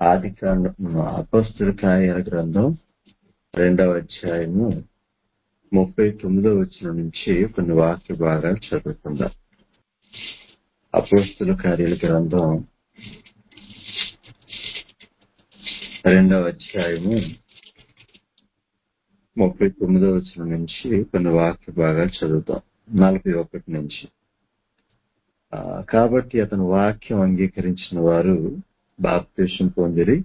ఆది కాండం అపస్తుల కార్యాల గ్రంథం రెండవ అధ్యాయము ముప్పై తొమ్మిదో వచ్చిన నుంచి కొన్ని వాక్య భాగాలు చదువుకుందాం అపోస్తుల కార్యాల గ్రంథం రెండవ అధ్యాయము ముప్పై తొమ్మిదో వచ్చిన నుంచి కొన్ని వాక్య భాగాలు చదువుతాం నలభై ఒకటి నుంచి ఆ, కాబట్టి అతను వాక్యం అంగీకరించిన వారు బాప్తీసం పొందిరి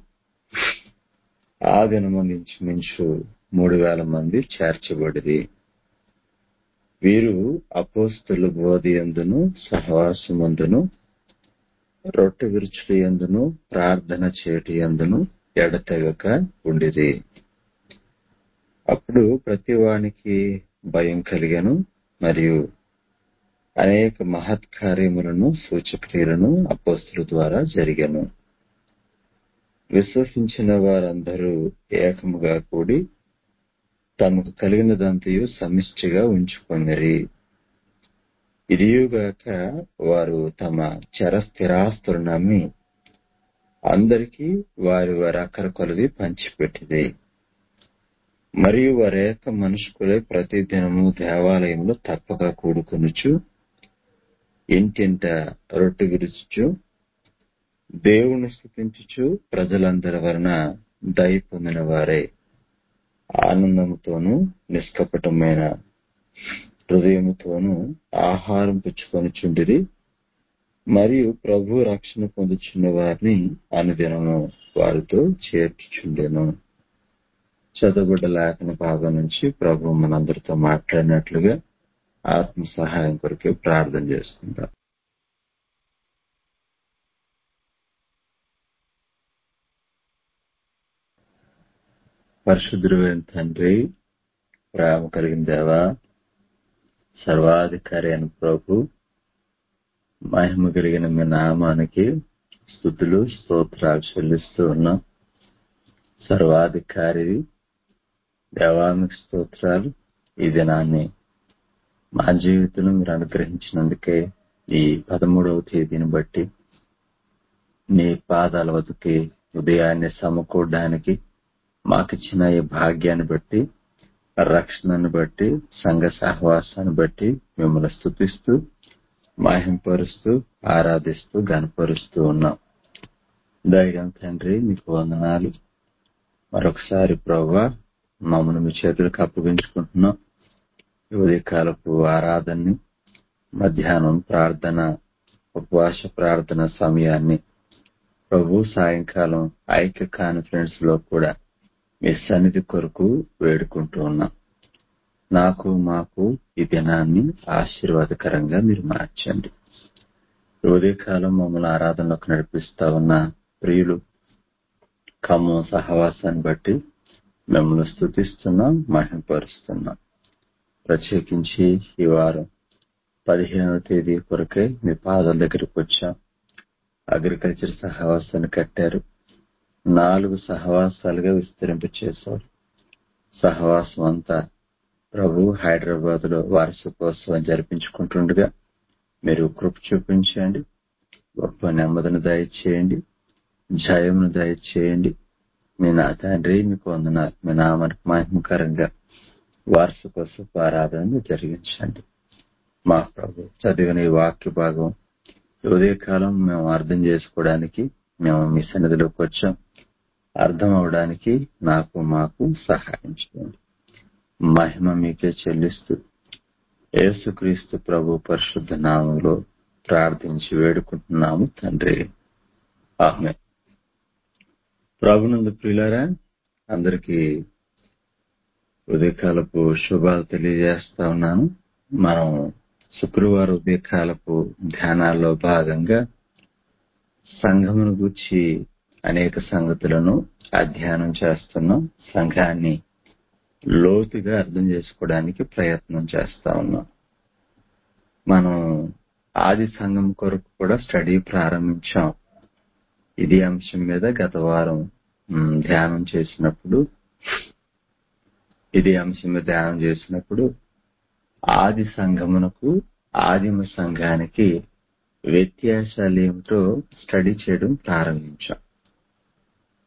ఆ దినము నుంచి మించు మూడు వేల మంది చేర్చబడిరి వీరు అపోస్తుల బోధి ఎందును సహవాసమందును రొట్టె విరుచుడి ఎందును ప్రార్థన చేయటి ఎందును ఎడతెగక ఉండిరి అప్పుడు ప్రతి వానికి భయం కలిగను మరియు అనేక మహత్కార్యములను సూచక్రియలను అపోస్తుల ద్వారా జరిగను విశ్వసించిన వారందరూ ఏకముగా కూడి తమకు కలిగినదంతయు సమిష్టిగా ఉంచుకొనిరి ఇదియుగాక వారు తమ చర స్థిరాస్తులను నమ్మి అందరికీ వారి వారి అక్కర కొలది పంచిపెట్టిది మరియు వారేక మనుషుకులే ప్రతి దినము దేవాలయంలో తప్పక కూడుకొనుచు ఇంటింట రొట్టె విరుచుచు దేవుని స్థుతించుచు ప్రజలందరి వలన దయ పొందిన వారే ఆనందముతోనూ నిష్కపటమైన హృదయముతోనూ ఆహారం పుచ్చుకొనిచుండిరి మరియు ప్రభు రక్షణ పొందుచున్న వారిని అనుదినము వారితో చేర్చుచుండెను చదవబడ్డ లేఖన భాగం నుంచి ప్రభు మనందరితో మాట్లాడినట్లుగా ఆత్మ సహాయం కొరకే ప్రార్థన చేసుకుంటాం పరిశుద్ధుడైన తండ్రి ప్రేమ కలిగిన దేవా సర్వాధికారి అయిన ప్రభు మహిమ కలిగిన మీ నామానికి స్థుతులు స్తోత్రాలు చెల్లిస్తూ ఉన్నాం సర్వాధికారి దేవానికి స్తోత్రాలు ఈ దినాన్ని మా జీవితంలో మీరు అనుగ్రహించినందుకే ఈ పదమూడవ తేదీని బట్టి నీ పాదాల వద్దకి ఉదయాన్నే సమకూడడానికి మాకిచ్చిన ఈ భాగ్యాన్ని బట్టి రక్షణను బట్టి సంఘ సహవాసాన్ని బట్టి మిమ్మల్ని స్థుతిస్తూ మాహింపరుస్తూ ఆరాధిస్తూ గనపరుస్తూ ఉన్నాం ధైర్యం తండ్రి మీకు వందనాలు మరొకసారి ప్రభా మమ్మల్ని మీ చేతులకు అప్పగించుకుంటున్నాం ఈ ఉదయకాలపు ఆరాధనని మధ్యాహ్నం ప్రార్థన ఉపవాస ప్రార్థన సమయాన్ని ప్రభు సాయంకాలం ఐక్య కాన్ఫరెన్స్ లో కూడా మీ సన్నిధి కొరకు వేడుకుంటూ ఉన్నాం నాకు మాకు ఈ దినాన్ని ఆశీర్వాదకరంగా మీరు మార్చండి ఈ ఉదయకాలం మమ్మల్ని ఆరాధనలోకి నడిపిస్తా ఉన్న ప్రియులు ఖమ్మం సహవాసాన్ని బట్టి మిమ్మల్ని స్థుతిస్తున్నాం మహింపరుస్తున్నాం ప్రత్యేకించి ఈ వారం పదిహేనవ తేదీ కొరకై మీ పాదాల దగ్గరికి వచ్చాం అగ్రికల్చర్ సహవాసాన్ని కట్టారు నాలుగు సహవాసాలుగా విస్తరింప చేశారు సహవాసం అంతా ప్రభు హైదరాబాద్ లో వార్షికోత్సవం జరిపించుకుంటుండగా మీరు కృప చూపించండి గొప్ప నెమ్మదిని దయచేయండి జయమును దయచేయండి మీ నా తండ్రి మీకు వందనాలు మీ నామానికి మహిమకరంగా వార్షికోత్సవ ఆరాధన జరిగించండి మా ప్రభు చదివిన ఈ వాక్య భాగం ఈ ఉదయకాలం మేము అర్థం చేసుకోవడానికి మేము మీ సన్నిధిలోకి వచ్చాం అర్థం అవడానికి నాకు మాకు సహాయం చేయండి మహిమ మీకే చెల్లిస్తూ యేసుక్రీస్తు ప్రభు పరిశుద్ధ నామంలో ప్రార్థించి వేడుకుంటున్నాము తండ్రి ఆమె ప్రభునందు ప్రియులారా అందరికీ ఉదయకాలపు శుభాలు తెలియజేస్తా ఉన్నాను మనం శుక్రవారం ఉదయకాలపు ధ్యానాల్లో భాగంగా సంఘమును గురించి అనేక సంగతులను అధ్యయనం చేస్తున్నాం సంఘాన్ని లోతుగా అర్థం చేసుకోవడానికి ప్రయత్నం చేస్తా ఉన్నాం మనం ఆది సంఘం కొరకు కూడా స్టడీ ప్రారంభించాం ఇది అంశం మీద గత వారం మ్, ధ్యానం చేసినప్పుడు ఇది అంశం మీద ధ్యానం చేసినప్పుడు ఆది సంఘమునకు ఆదిమ సంఘానికి వ్యత్యాసాలు ఏమిటో స్టడీ చేయడం ప్రారంభించాం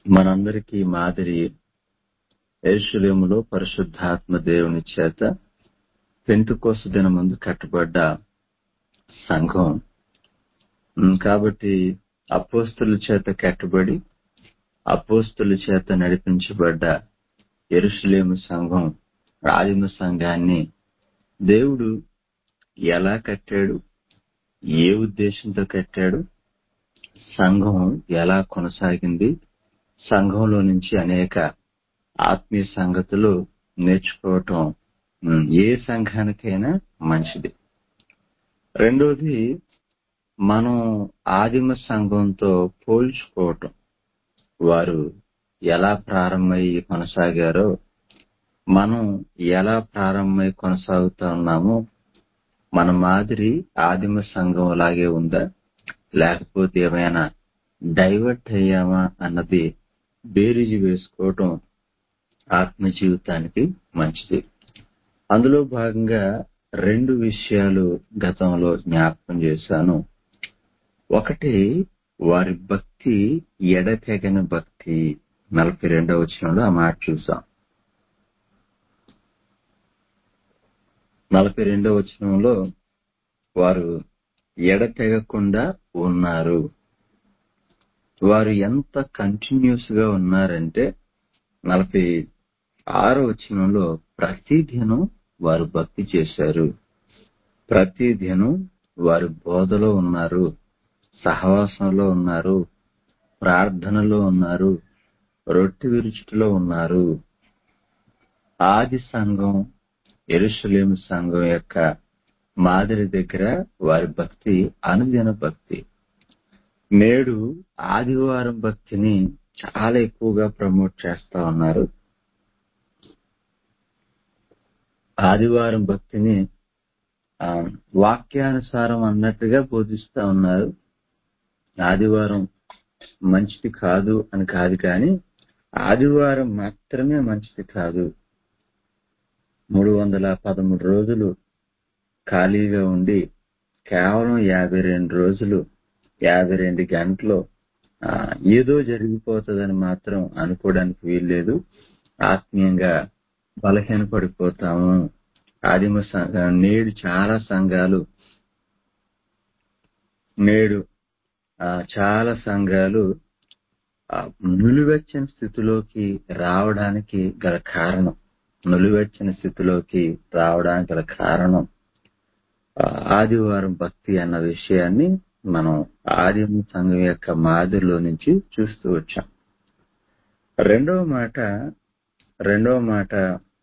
మనందరికీ మాదిరి ఎరుషులేములో పరిశుద్ధాత్మ దేవుని చేత పెంతుకోసు దినమందు కట్టబడ్డ సంఘం ఉమ్, కాబట్టి అపోస్తుల చేత కట్టబడి అపోస్తుల చేత నడిపించబడ్డ ఎరుషులేము సంఘం ఆదిమ సంఘాన్ని దేవుడు ఎలా కట్టాడు ఏ ఉద్దేశంతో కట్టాడు సంఘం ఎలా కొనసాగింది సంఘంలో నుంచి అనేక ఆత్మీయ సంగతులు నేర్చుకోవటం ఉమ్, ఏ సంఘానికైనా మంచిది రెండోది మనం ఆదిమ సంఘంతో పోల్చుకోవటం వారు ఎలా ప్రారంభమై కొనసాగారో మనం ఎలా ప్రారంభమై కొనసాగుతా ఉన్నామో మన మాదిరి ఆదిమ సంఘం లాగే ఉందా లేకపోతే ఏమైనా డైవర్ట్ అయ్యామా అన్నది బేరీజు వేసుకోవటం ఆత్మ జీవితానికి మంచిది అందులో భాగంగా రెండు విషయాలు గతంలో జ్ఞాపకం చేశాను ఒకటి వారి భక్తి ఎడతెగని భక్తి నలభై రెండవ వచనంలో ఆ మాట చూసాం నలభై రెండవ వచనంలో వారు ఎడతెగకుండా ఉన్నారు వారు ఎంత కంటిన్యూస్ గా ఉన్నారంటే నలభై ఆరో వచనంలో ప్రతిదినం వారు భక్తి చేశారు ప్రతిదినం వారు బోధలో ఉన్నారు సహవాసంలో ఉన్నారు ప్రార్థనలో ఉన్నారు రొట్టె విరుచుటలో ఉన్నారు ఆది సంఘం ఎరుషలేము సంఘం యొక్క మాదిరి దగ్గర వారి భక్తి అనుదిన భక్తి నేడు ఆదివారం భక్తిని చాలా ఎక్కువగా ప్రమోట్ చేస్తా ఉన్నారు ఆదివారం భక్తిని ఆ, వాక్యానుసారం అన్నట్టుగా బోధిస్తా ఉన్నారు ఆదివారం మంచిది కాదు అని కాదు కానీ ఆదివారం మాత్రమే మంచిది కాదు మూడు వందల పదమూడు రోజులు ఖాళీగా ఉండి కేవలం యాభై రెండు రోజులు యాభై రెండు గంటలు ఆ, ఏదో జరిగిపోతుందని మాత్రం అనుకోవడానికి వీల్లేదు ఆత్మీయంగా బలహీన పడిపోతాము ఆదిమ సంఘం నేడు చాలా సంఘాలు నేడు ఆ, చాలా సంఘాలు ఆ, నులివెచ్చని స్థితిలోకి రావడానికి గల కారణం నులివెచ్చని స్థితిలోకి రావడానికి గల కారణం ఆ, ఆదివారం భక్తి అన్న విషయాన్ని మనం ఆదిమ సంఘం యొక్క మాదిరిలో నుంచి చూస్తూ వచ్చాం రెండవ మాట రెండవ మాట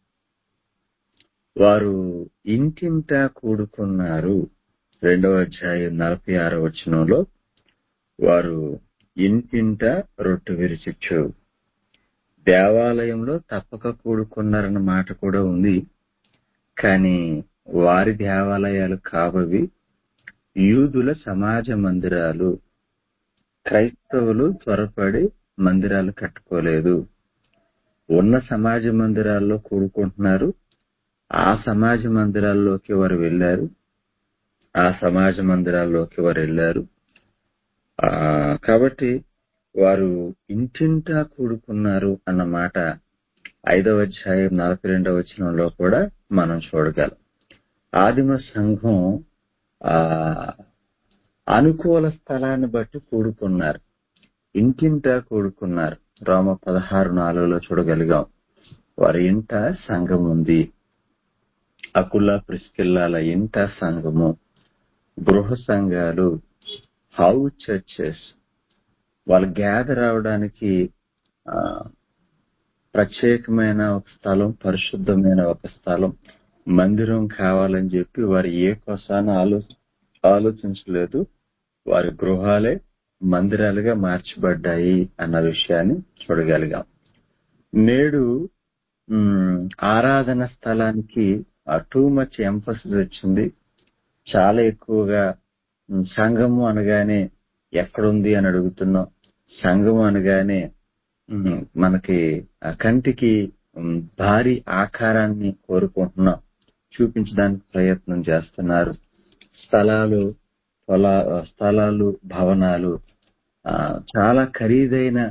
వారు ఇంటింటా కూడుకున్నారు రెండవ అధ్యాయం నలభై ఆరో వచనంలో వారు ఇంటింట రొట్టె విరిచిచ్చు దేవాలయంలో తప్పక కూడుకున్నారన్న మాట కూడా ఉంది కానీ వారి దేవాలయాలు కావవి యూదుల సమాజ మందిరాలు క్రైస్తవులు త్వరపడి మందిరాలు కట్టుకోలేదు ఉన్న సమాజ మందిరాల్లో కూడుకుంటున్నారు ఆ సమాజ మందిరాల్లోకి వారు వెళ్ళారు ఆ సమాజ మందిరాల్లోకి వారు వెళ్ళారు ఆ కాబట్టి వారు ఇంటింటా కూడుకున్నారు అన్న మాట ఐదవ అధ్యాయం నలభై రెండవ వచనంలో కూడా మనం చూడగలం ఆదిమ సంఘం ఆ అనుకూల స్థలాన్ని బట్టి కూడుకున్నారు ఇంటింటా కూడుకున్నారు రోమ పదహారు నాలుగులో చూడగలిగాం వారి ఇంట సంఘం ఉంది అకుల ప్రిస్కిల్లాల ఇంట సంఘము గృహ సంఘాలు హౌస్ చర్చెస్ వాళ్ళు గ్యాదర్ అవడానికి ఆ, ప్రత్యేకమైన ఒక స్థలం పరిశుద్ధమైన ఒక స్థలం మందిరం కావాలని చెప్పి వారు ఏ కోసాన ఆలో ఆలోచించలేదు వారి గృహాలే మందిరాలుగా మార్చబడ్డాయి అన్న విషయాన్ని చూడగలిగాం నేడు మ్, ఆరాధన స్థలానికి టూ మచ్ ఎంఫసిస్ వచ్చింది చాలా ఎక్కువగా మ్, సంఘము అనగానే ఎక్కడుంది అని అడుగుతున్నాం సంఘము అనగానే మ్, మనకి ఆ కంటికి మ్, భారీ ఆకారాన్ని కోరుకుంటున్నాం చూపించడానికి ప్రయత్నం చేస్తున్నారు స్థలాలు పొలా స్థలాలు భవనాలు ఆ, చాలా ఖరీదైన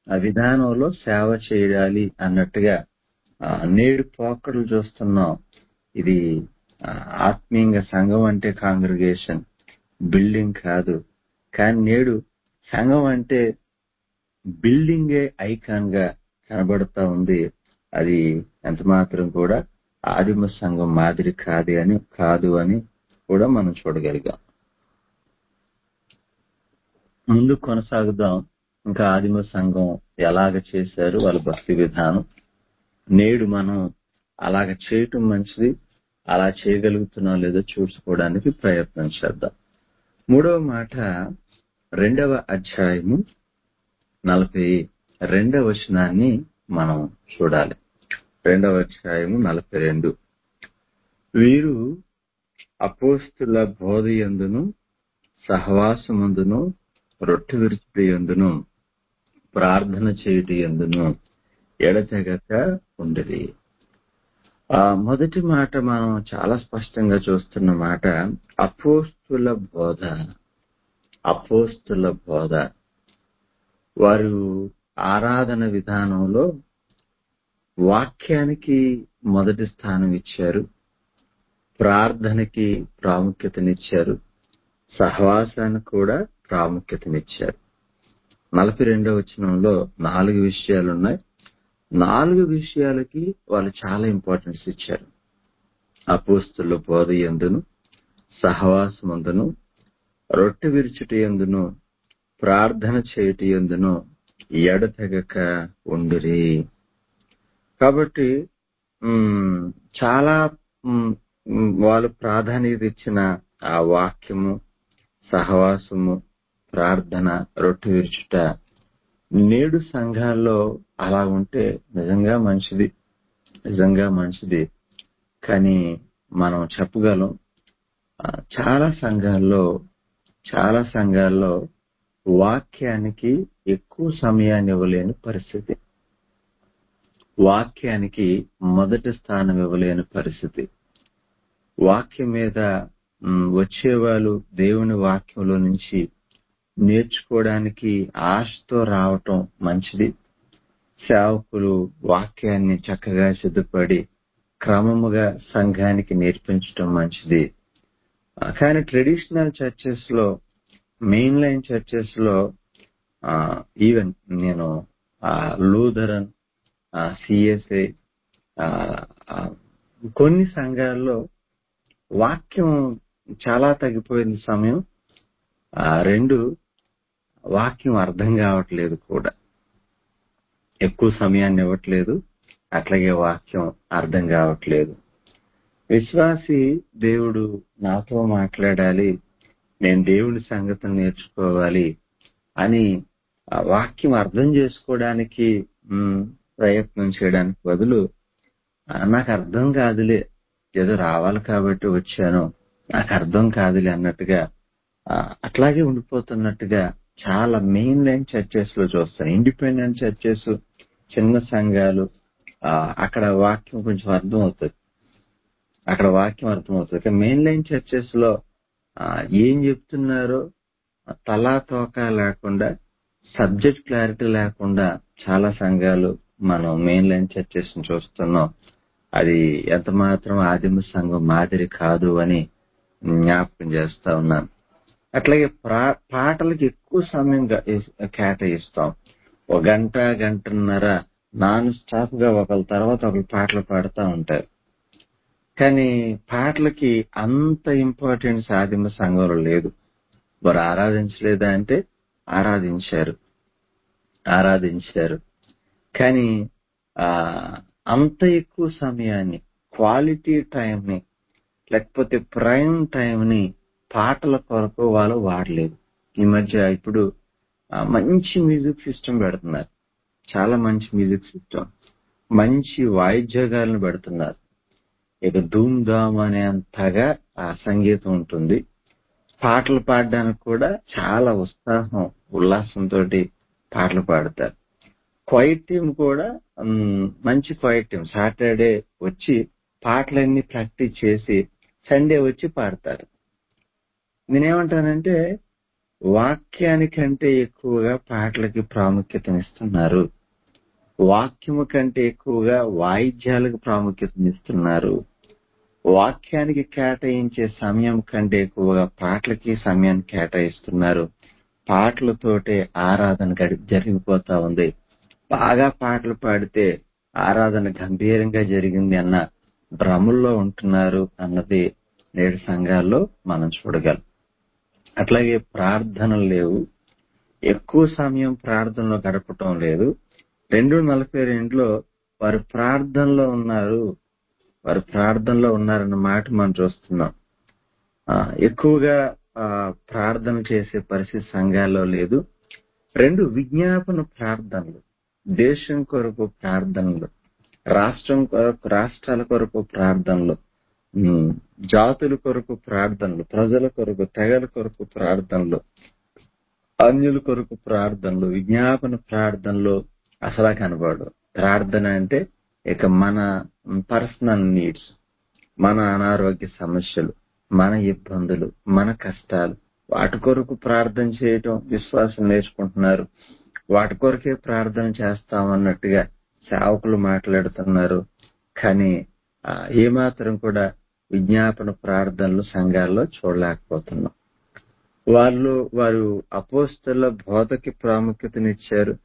ఆ విధానంలో సేవ చేయాలి అన్నట్టుగా ఆ, నేడు పోకడలు చూస్తున్నాం ఇది ఆ, ఆత్మీయంగా సంఘం అంటే కాంగ్రిగేషన్ బిల్డింగ్ కాదు కానీ నేడు సంఘం అంటే బిల్డింగే ఐకాన్ గా కనబడతా ఉంది అది ఎంత మాత్రం కూడా ఆదిమ సంఘం మాదిరి కాదు అని కాదు అని కూడా మనం చూడగలిగాం ముందు కొనసాగుదాం ఇంకా ఆదిమ సంఘం ఎలాగ చేశారు వాళ్ళ భక్తి విధానం నేడు మనం అలాగ చేయటం మంచిది అలా చేయగలుగుతున్నాం లేదో చూసుకోవడానికి ప్రయత్నం చేద్దాం మూడవ మాట రెండవ అధ్యాయము నలభై రెండవ వచనాన్ని మనం చూడాలి రెండవ అధ్యాయము నలభై రెండు వీరు అపోస్తుల బోధ ఎందును సహవాసమందును రొట్టె విరుచుటి ఎందును ప్రార్థన చేయుటి ఎందును ఎడతెగక ఉండేది ఆ మొదటి మాట మనం చాలా స్పష్టంగా చూస్తున్న మాట అపోస్తుల బోధ అపోస్తుల బోధ వారు ఆరాధన విధానంలో వాక్యానికి మొదటి స్థానం ఇచ్చారు ప్రార్థనకి ప్రాముఖ్యతనిచ్చారు సహవాసానికి కూడా ప్రాముఖ్యతనిచ్చారు నలభై రెండవ వచనంలో నాలుగు విషయాలు ఉన్నాయి నాలుగు విషయాలకి వాళ్ళు చాలా ఇంపార్టెన్స్ ఇచ్చారు అపోస్తుల బోధ ఎందును సహవాసమందును రొట్టె విరుచుటి ఎందును ప్రార్థన చేయుటి ఎందును ఎడతెగక ఉండిరి కాబట్టి ఉమ్, చాలా ఉమ్, ఉమ్, వాళ్ళు ప్రాధాన్యత ఇచ్చిన ఆ వాక్యము సహవాసము ప్రార్థన రొట్టె విరుచుట నేడు సంఘాల్లో అలా ఉంటే నిజంగా మంచిది నిజంగా మంచిది కానీ మనం చెప్పగలం ఆ, చాలా సంఘాల్లో చాలా సంఘాల్లో వాక్యానికి ఎక్కువ సమయాన్ని ఇవ్వలేని పరిస్థితి వాక్యానికి మొదటి స్థానం ఇవ్వలేని పరిస్థితి వాక్యం మీద మ్, వచ్చేవాళ్ళు దేవుని వాక్యంలో నుంచి నేర్చుకోవడానికి ఆశతో రావటం మంచిది సేవకులు వాక్యాన్ని చక్కగా సిద్ధపడి క్రమముగా సంఘానికి నేర్పించటం మంచిది ఆ, కానీ ట్రెడిషనల్ చర్చెస్ లో మెయిన్ లైన్ చర్చెస్ లో ఈవెన్ నేను లూథరన్ సిఎస్ఐ కొన్ని సంఘాల్లో వాక్యం చాలా తగ్గిపోయిన సమయం ఆ, రెండు వాక్యం అర్థం కావట్లేదు కూడా ఎక్కువ సమయాన్ని ఇవ్వట్లేదు అట్లాగే వాక్యం అర్థం కావట్లేదు విశ్వాసి దేవుడు నాతో మాట్లాడాలి నేను దేవుని సంగతిని నేర్చుకోవాలి అని ఆ వాక్యం అర్థం చేసుకోవడానికి మ్, ప్రయత్నం చేయడానికి బదులు "ఆ, నాకు అర్థం కాదులే ఏదో రావాలి కాబట్టి వచ్చాను నాకు అర్థం కాదులే అన్నట్టుగా ఆ, అట్లాగే ఉండిపోతున్నట్టుగా చాలా మెయిన్ లైన్ చర్చెస్ లో చూస్తాను ఇండిపెండెంట్ చర్చెస్ చిన్న సంఘాలు ఆ, అక్కడ వాక్యం కొంచెం అర్థం అవుతుంది అక్కడ వాక్యం అర్థమవుతుంది కానీ మెయిన్ లైన్ చర్చెస్ లో ఆ, ఏం చెప్తున్నారో తలా తోక లేకుండా సబ్జెక్ట్ క్లారిటీ లేకుండా చాలా సంఘాలు మనం మెయిన్ లైన్ చర్చెస్ ని చూస్తున్నాం అది ఎంత మాత్రం ఆదిమ సంఘం మాదిరి కాదు అని జ్ఞాపకం చేస్తా ఉన్నాను అట్లాగే ప్రా- పాటలకు ఎక్కువ సమయం గ- ఇస్- కేటాయిస్తాం ఒక గంట గంటన్నర నాన్ స్టాప్ గా ఒకళ్ళ తర్వాత ఒకళ్ళు పాటలు పాడుతూ ఉంటారు కానీ పాటలకి అంత ఇంపార్టెన్స్ ఆదిమ సంఘంలో లేదు వారు ఆరాధించలేదా అంటే ఆరాధించారు ఆరాధించారు కానీ ఆ అంత ఎక్కువ సమయాన్ని క్వాలిటీ టైం ని లేకపోతే ప్రైమ్ టైం ని పాటల కొరకు వాళ్ళు వాడలేదు ఈ మధ్య ఇప్పుడు ఆ, మంచి మ్యూజిక్ సిస్టమ్ పెడుతున్నారు చాలా మంచి మ్యూజిక్ సిస్టమ్ మంచి వాయిద్యగాలను పెడుతున్నారు ఇక ధూమ్ ధామ్ అనేంతగా ఆ సంగీతం ఉంటుంది పాటలు పాడడానికి కూడా చాలా ఉత్సాహం ఉల్లాసంతో పాటలు పాడతారు క్వైట్ టీం కూడా మ్, మంచి క్వైట్ టీం సాటర్డే వచ్చి పాటలన్నీ ప్రాక్టీస్ చేసి సండే వచ్చి పాడతారు నేనేమంటానంటే వాక్యానికంటే ఎక్కువగా పాటలకి ప్రాముఖ్యతనిస్తున్నారు వాక్యము కంటే ఎక్కువగా వాయిద్యాలకు ప్రాముఖ్యతనిస్తున్నారు వాక్యానికి కేటాయించే సమయం కంటే ఎక్కువగా పాటలకి సమయాన్ని కేటాయిస్తున్నారు పాటలతోటే ఆరాధన గడి జరిగిపోతా ఉంది బాగా పాటలు పాడితే ఆరాధన గంభీరంగా జరిగింది అన్న భ్రమల్లో ఉంటున్నారు అన్నది నేడు సంఘాల్లో మనం చూడగలం అట్లాగే ప్రార్థనలు లేవు ఎక్కువ సమయం ప్రార్థనలో గడపటం లేదు రెండు నలభై రెండులో వారు ప్రార్థనలో ఉన్నారు వారు ప్రార్థనలో ఉన్నారన్న మాట మనం చూస్తున్నాం ఆ, ఎక్కువగా ఆ, ప్రార్థన చేసే పరిస్థితి సంఘాల్లో లేదు రెండు విజ్ఞాపన ప్రార్థనలు దేశం కొరకు ప్రార్థనలు రాష్ట్రం కొరకు రాష్ట్రాల కొరకు ప్రార్థనలు ఉమ్, జాతుల కొరకు ప్రార్థనలు ప్రజల కొరకు తెగల కొరకు ప్రార్థనలు అన్యుల కొరకు ప్రార్థనలు విజ్ఞాపన ప్రార్థనలు అసలు కనబడు ప్రార్థన అంటే ఇక మన పర్సనల్ నీడ్స్ మన అనారోగ్య సమస్యలు మన ఇబ్బందులు మన కష్టాలు వాటి కొరకు ప్రార్థన చేయటం విశ్వాసం నేర్చుకుంటున్నారు వాటి కొరకే ప్రార్థన చేస్తామన్నట్టుగా సేవకులు మాట్లాడుతున్నారు కానీ ఆ, ఏమాత్రం కూడా విజ్ఞాపన ప్రార్థనలు సంఘాల్లో చూడలేకపోతున్నాం వాళ్ళు వారు అపోస్తల బోధకి ప్రాముఖ్యతనిచ్చారు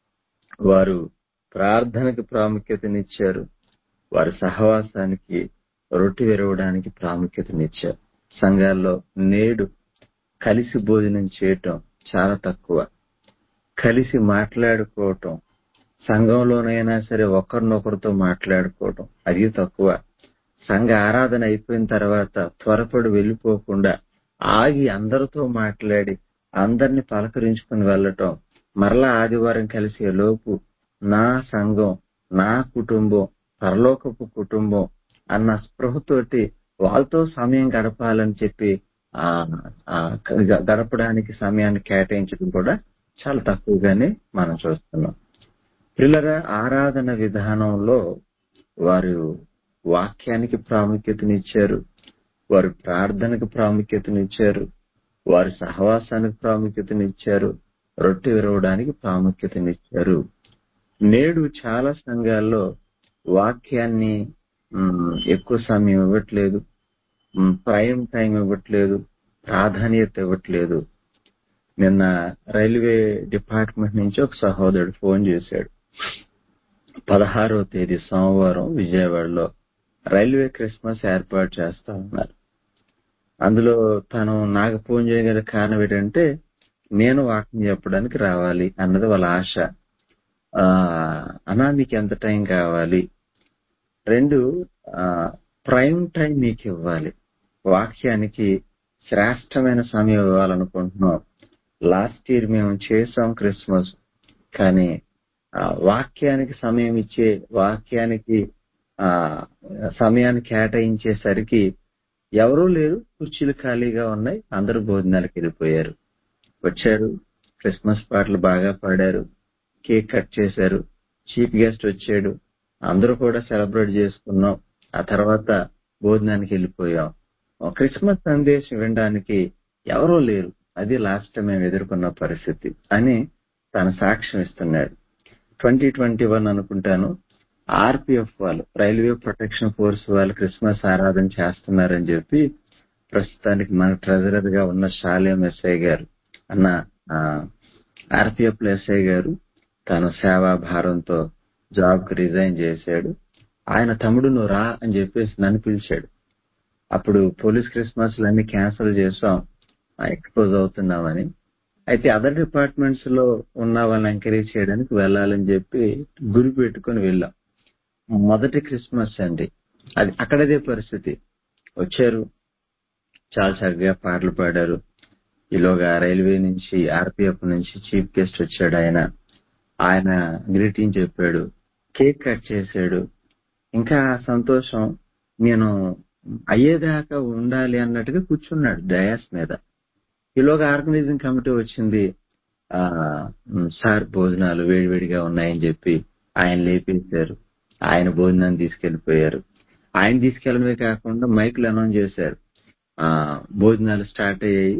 వారు ప్రార్థనకి ప్రాముఖ్యతనిచ్చారు వారి సహవాసానికి రొట్టె విరవడానికి ప్రాముఖ్యతనిచ్చారు సంఘాల్లో నేడు కలిసి భోజనం చేయటం చాలా తక్కువ కలిసి మాట్లాడుకోవటం సంఘంలోనైనా సరే ఒకరినొకరితో మాట్లాడుకోవటం అది తక్కువ సంఘ ఆరాధన అయిపోయిన తర్వాత త్వరపడి వెళ్ళిపోకుండా ఆగి అందరితో మాట్లాడి అందరిని పలకరించుకుని వెళ్ళటం మరలా ఆదివారం కలిసే లోపు నా సంఘం నా కుటుంబం పరలోకపు కుటుంబం అన్న స్పృహతోటి వాళ్ళతో సమయం గడపాలని చెప్పి ఆ ఆ, గ- గడపడానికి సమయాన్ని కేటాయించడం కూడా చాలా తక్కువగానే మనం చూస్తున్నాం పిల్లల ఆరాధన విధానంలో వారు వాక్యానికి ప్రాముఖ్యతనిచ్చారు వారు ప్రార్థనకు ప్రాముఖ్యతనిచ్చారు వారి సహవాసానికి ప్రాముఖ్యతనిచ్చారు రొట్టె విరవడానికి ప్రాముఖ్యతనిచ్చారు నేడు చాలా సంఘాల్లో వాక్యాన్ని మ్, ఎక్కువ సమయం ఇవ్వట్లేదు మ్, ప్రైమ్ టైం ఇవ్వట్లేదు ప్రాధాన్యత ఇవ్వట్లేదు నిన్న రైల్వే డిపార్ట్మెంట్ నుంచి ఒక సహోదరుడు ఫోన్ చేశాడు పదహారవ తేదీ సోమవారం విజయవాడలో రైల్వే క్రిస్మస్ ఏర్పాటు చేస్తా ఉన్నారు అందులో తను నాకు ఫోన్ చేయగల కారణం ఏంటంటే నేను వాక్యం చెప్పడానికి రావాలి అన్నది వాళ్ళ ఆశ ఆ, అన్నా మీకు ఎంత టైం కావాలి రెండు ఆ, ప్రైమ్ టైం మీకు ఇవ్వాలి వాక్యానికి శ్రేష్టమైన సమయం ఇవ్వాలనుకుంటున్నాం లాస్ట్ ఇయర్ మేము చేసాం క్రిస్మస్ కానీ ఆ, వాక్యానికి సమయం ఇచ్చే వాక్యానికి ఆ సమయాన్ని కేటాయించేసరికి ఎవరూ లేరు కుర్చీలు ఖాళీగా ఉన్నాయి అందరూ భోజనాలకు వెళ్ళిపోయారు వచ్చారు క్రిస్మస్ పాటలు బాగా పాడారు కేక్ కట్ చేశారు చీఫ్ గెస్ట్ వచ్చాడు అందరూ కూడా సెలబ్రేట్ చేసుకున్నాం ఆ తర్వాత భోజనానికి వెళ్ళిపోయాం ఆ క్రిస్మస్ సందేశం వినడానికి ఎవరూ లేరు అది లాస్ట్ టైం మేము ఎదుర్కొన్న పరిస్థితి అని తన సాక్ష్యం ఇస్తున్నాడు ట్వంటీ ట్వంటీ వన్ అనుకుంటాను ఆర్పిఎఫ్ వాళ్ళు రైల్వే ప్రొటెక్షన్ ఫోర్స్ వాళ్ళు క్రిస్మస్ ఆరాధన చేస్తున్నారని చెప్పి ప్రస్తుతానికి మన ట్రెజరర్ గా ఉన్న శాలేం ఎస్ఐ గారు అన్న ఆర్పిఎఫ్ ఎస్ఐ గారు తన సేవా భారంతో జాబ్ కి రిజైన్ చేశాడు ఆయన తమ్ముడు నువ్వు రా అని చెప్పేసి నన్ను పిలిచాడు అప్పుడు పోలీస్ క్రిస్మస్ అన్ని క్యాన్సిల్ చేసాం ఎక్స్పోజ్ అవుతున్నామని అయితే అదర్ డిపార్ట్మెంట్స్ లో ఉన్న వాళ్ళని ఎంకరేజ్ చేయడానికి వెళ్ళాలని చెప్పి గురి పెట్టుకుని వెళ్ళాం మొదటి క్రిస్మస్ అండి అది అక్కడదే పరిస్థితి వచ్చారు చాలా చక్కగా పాటలు పాడారు ఈలోగా రైల్వే నుంచి ఆర్పిఎఫ్ నుంచి చీఫ్ గెస్ట్ వచ్చాడు ఆయన ఆయన గ్రీటింగ్ చెప్పాడు కేక్ కట్ చేశాడు ఇంకా సంతోషం నేను అయ్యేదాకా ఉండాలి అన్నట్టుగా కూర్చున్నాడు డయాస్ మీద ఈలోగా ఆర్గనైజింగ్ కమిటీ వచ్చింది ఆ ఉమ్, సార్ భోజనాలు వేడివేడిగా ఉన్నాయని చెప్పి ఆయన లేపేశారు ఆయన భోజనాన్ని తీసుకెళ్లిపోయారు ఆయన తీసుకెళ్ళడమే కాకుండా మైకులు అనౌన్స్ చేశారు ఆ భోజనాలు స్టార్ట్ అయ్యాయి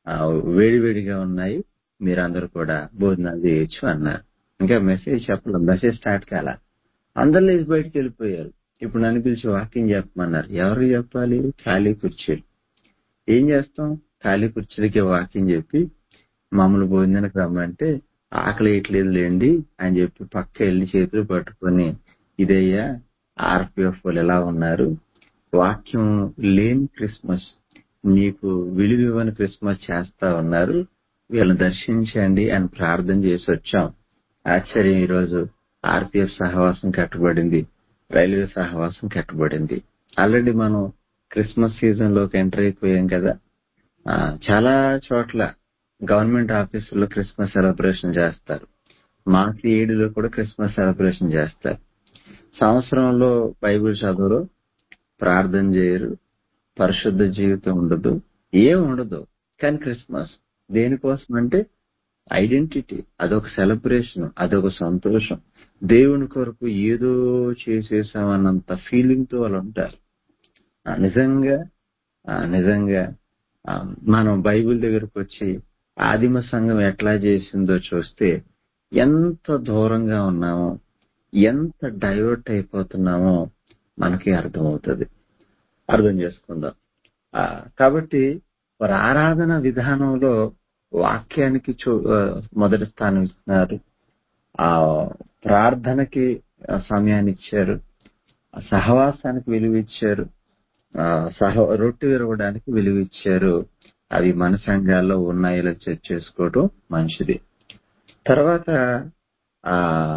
ఆ, వేడివేడిగా ఉన్నాయి మీరందరూ కూడా భోజనాలు చేయొచ్చు అన్నారు ఇంకా మెసేజ్ చెప్పలేదు మెసేజ్ స్టార్ట్ కాల అందరు లేచి బయటకు వెళ్ళిపోయారు ఇప్పుడు నన్ను పిలిచి వాకింగ్ చెప్పమన్నారు ఎవరు చెప్పాలి ఖాళీ కుర్చీలు ఏం చేస్తాం ఖాళీ కుర్చీలకి వాకింగ్ చెప్పి మమ్మల్ని భోజనానికి రమ్మంటే ఆకలి వేయట్లేదు లేండి అని చెప్పి పక్క వెళ్ళి చేతులు పట్టుకొని ఇదయ్యా ఆర్పిఎఫ్ వాళ్ళు ఎలా ఉన్నారు వాక్యం లేని క్రిస్మస్ నీకు విలువివ్వని క్రిస్మస్ చేస్తా ఉన్నారు వీళ్ళని దర్శించండి అని ప్రార్థన చేసి వచ్చాం ఆశ్చర్యం ఈరోజు ఆర్పిఎఫ్ సహవాసం కట్టబడింది రైల్వే సహవాసం కట్టబడింది ఆల్రెడీ మనం క్రిస్మస్ సీజన్ లోకి ఎంటర్ అయిపోయాం కదా ఆ, చాలా చోట్ల గవర్నమెంట్ ఆఫీసుల్లో క్రిస్మస్ సెలబ్రేషన్ చేస్తారు మాకి ఏడులో కూడా క్రిస్మస్ సెలబ్రేషన్ చేస్తారు సంవత్సరంలో బైబిల్ చదువురు ప్రార్థన చేయరు పరిశుద్ధ జీవితం ఉండదు ఏం ఉండదు కానీ క్రిస్మస్ దేనికోసం అంటే ఐడెంటిటీ అదొక సెలబ్రేషన్ అదొక సంతోషం దేవుని కొరకు ఏదో చేసేసామన్నంత ఫీలింగ్ తో వాళ్ళు ఉంటారు ఆ, నిజంగా ఆ, నిజంగా ఆ, మనం బైబిల్ దగ్గరకు వచ్చి ఆదిమ సంఘం ఎట్లా చేసిందో చూస్తే ఎంత దూరంగా ఉన్నామో ఎంత డైవర్ట్ అయిపోతున్నామో మనకి అర్థమవుతుంది అర్థం చేసుకుందాం ఆ, కాబట్టి వారి ఆరాధన విధానంలో వాక్యానికి చో- ఆ, మొదటి స్థానం ఇస్తున్నారు ఆ ప్రార్థనకి ఆ, సమయాన్ని ఇచ్చారు ఆ సహవాసానికి విలువ ఇచ్చారు ఆ, సహ రొట్టె విరవడానికి విలువ ఇచ్చారు అవి మన సంఘాల్లో ఉన్నాయిలో చెక్ చేసుకోవడం మంచిది తర్వాత ఆ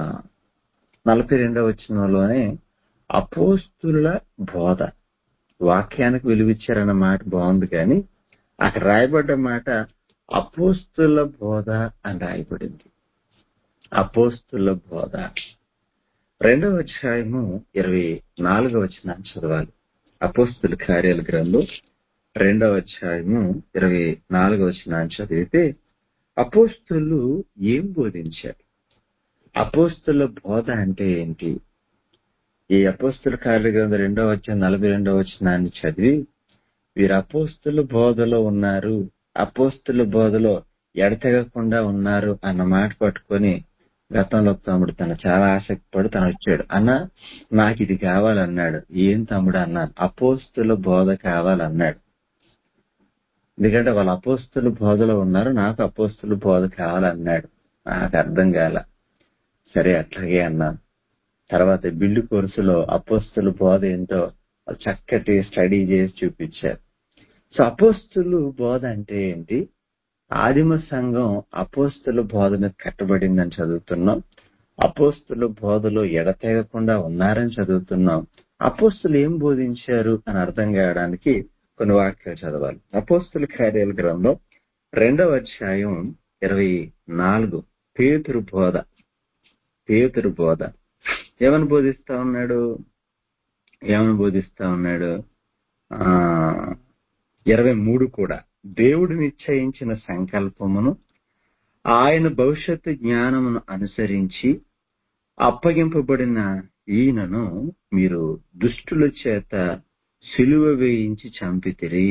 నలభై రెండవ వచనంలోనే అపోస్తుల బోధ వాక్యానికి విలువిచ్చారన్న మాట బాగుంది కానీ అక్కడ రాయబడ్డ మాట అపోస్తుల బోధ అని రాయబడింది అపోస్తుల బోధ రెండవ అధ్యాయము ఇరవై నాలుగవ వచనాన్ని చదవాలి అపోస్తుల కార్యాల గ్రంథం రెండవ అధ్యాయము ఇరవై నాలుగవ వచనాన్ని చదివితే అపోస్తులు ఏం బోధించారు అపోస్తుల బోధ అంటే ఏంటి ఈ అపోస్తుల కార్య గ్రంథం రెండవ వచ్చిన నలభై రెండవ వచనాన్ని చదివి వీరు అపోస్తుల బోధలో ఉన్నారు అపోస్తుల బోధలో ఎడతెగకుండా ఉన్నారు అన్న మాట పట్టుకొని గతంలో ఒక తమ్ముడు తను చాలా ఆసక్తి పడి తను వచ్చాడు అన్న నాకు ఇది కావాలన్నాడు ఏం తమ్ముడు అన్నాను అపోస్తుల బోధ కావాలన్నాడు ఎందుకంటే వాళ్ళ అపోస్తుల బోధలో ఉన్నారు నాకు అపోస్తుల బోధ కావాలన్నాడు నాకు అర్థం కాల సరే అట్లాగే అన్నాను తర్వాత బిల్లు కోర్సులో అపోస్తుల బోధ ఏంటో చక్కటి స్టడీ చేసి చూపించారు సో అపోస్తులు బోధ అంటే ఏంటి ఆదిమ సంఘం అపోస్తుల బోధన కట్టబడిందని చదువుతున్నాం అపోస్తుల బోధలో ఎడతెగకుండా ఉన్నారని చదువుతున్నాం అపోస్తులు ఏం బోధించారు అని అర్థం కావడానికి కొన్ని వాక్యాలు చదవాలి అపోస్తుల కార్యాల గ్రంథం రెండవ అధ్యాయం ఇరవై నాలుగు పేతురు బోధ పేతురు బోధ ఏమని బోధిస్తా ఉన్నాడు ఏమని బోధిస్తా ఉన్నాడు ఆ ఇరవై మూడు కూడా దేవుడు నిశ్చయించిన సంకల్పమును ఆయన భవిష్యత్తు జ్ఞానమును అనుసరించి అప్పగింపబడిన ఈయనను మీరు దుష్టుల చేత సిలువ వేయించి చంపితిరి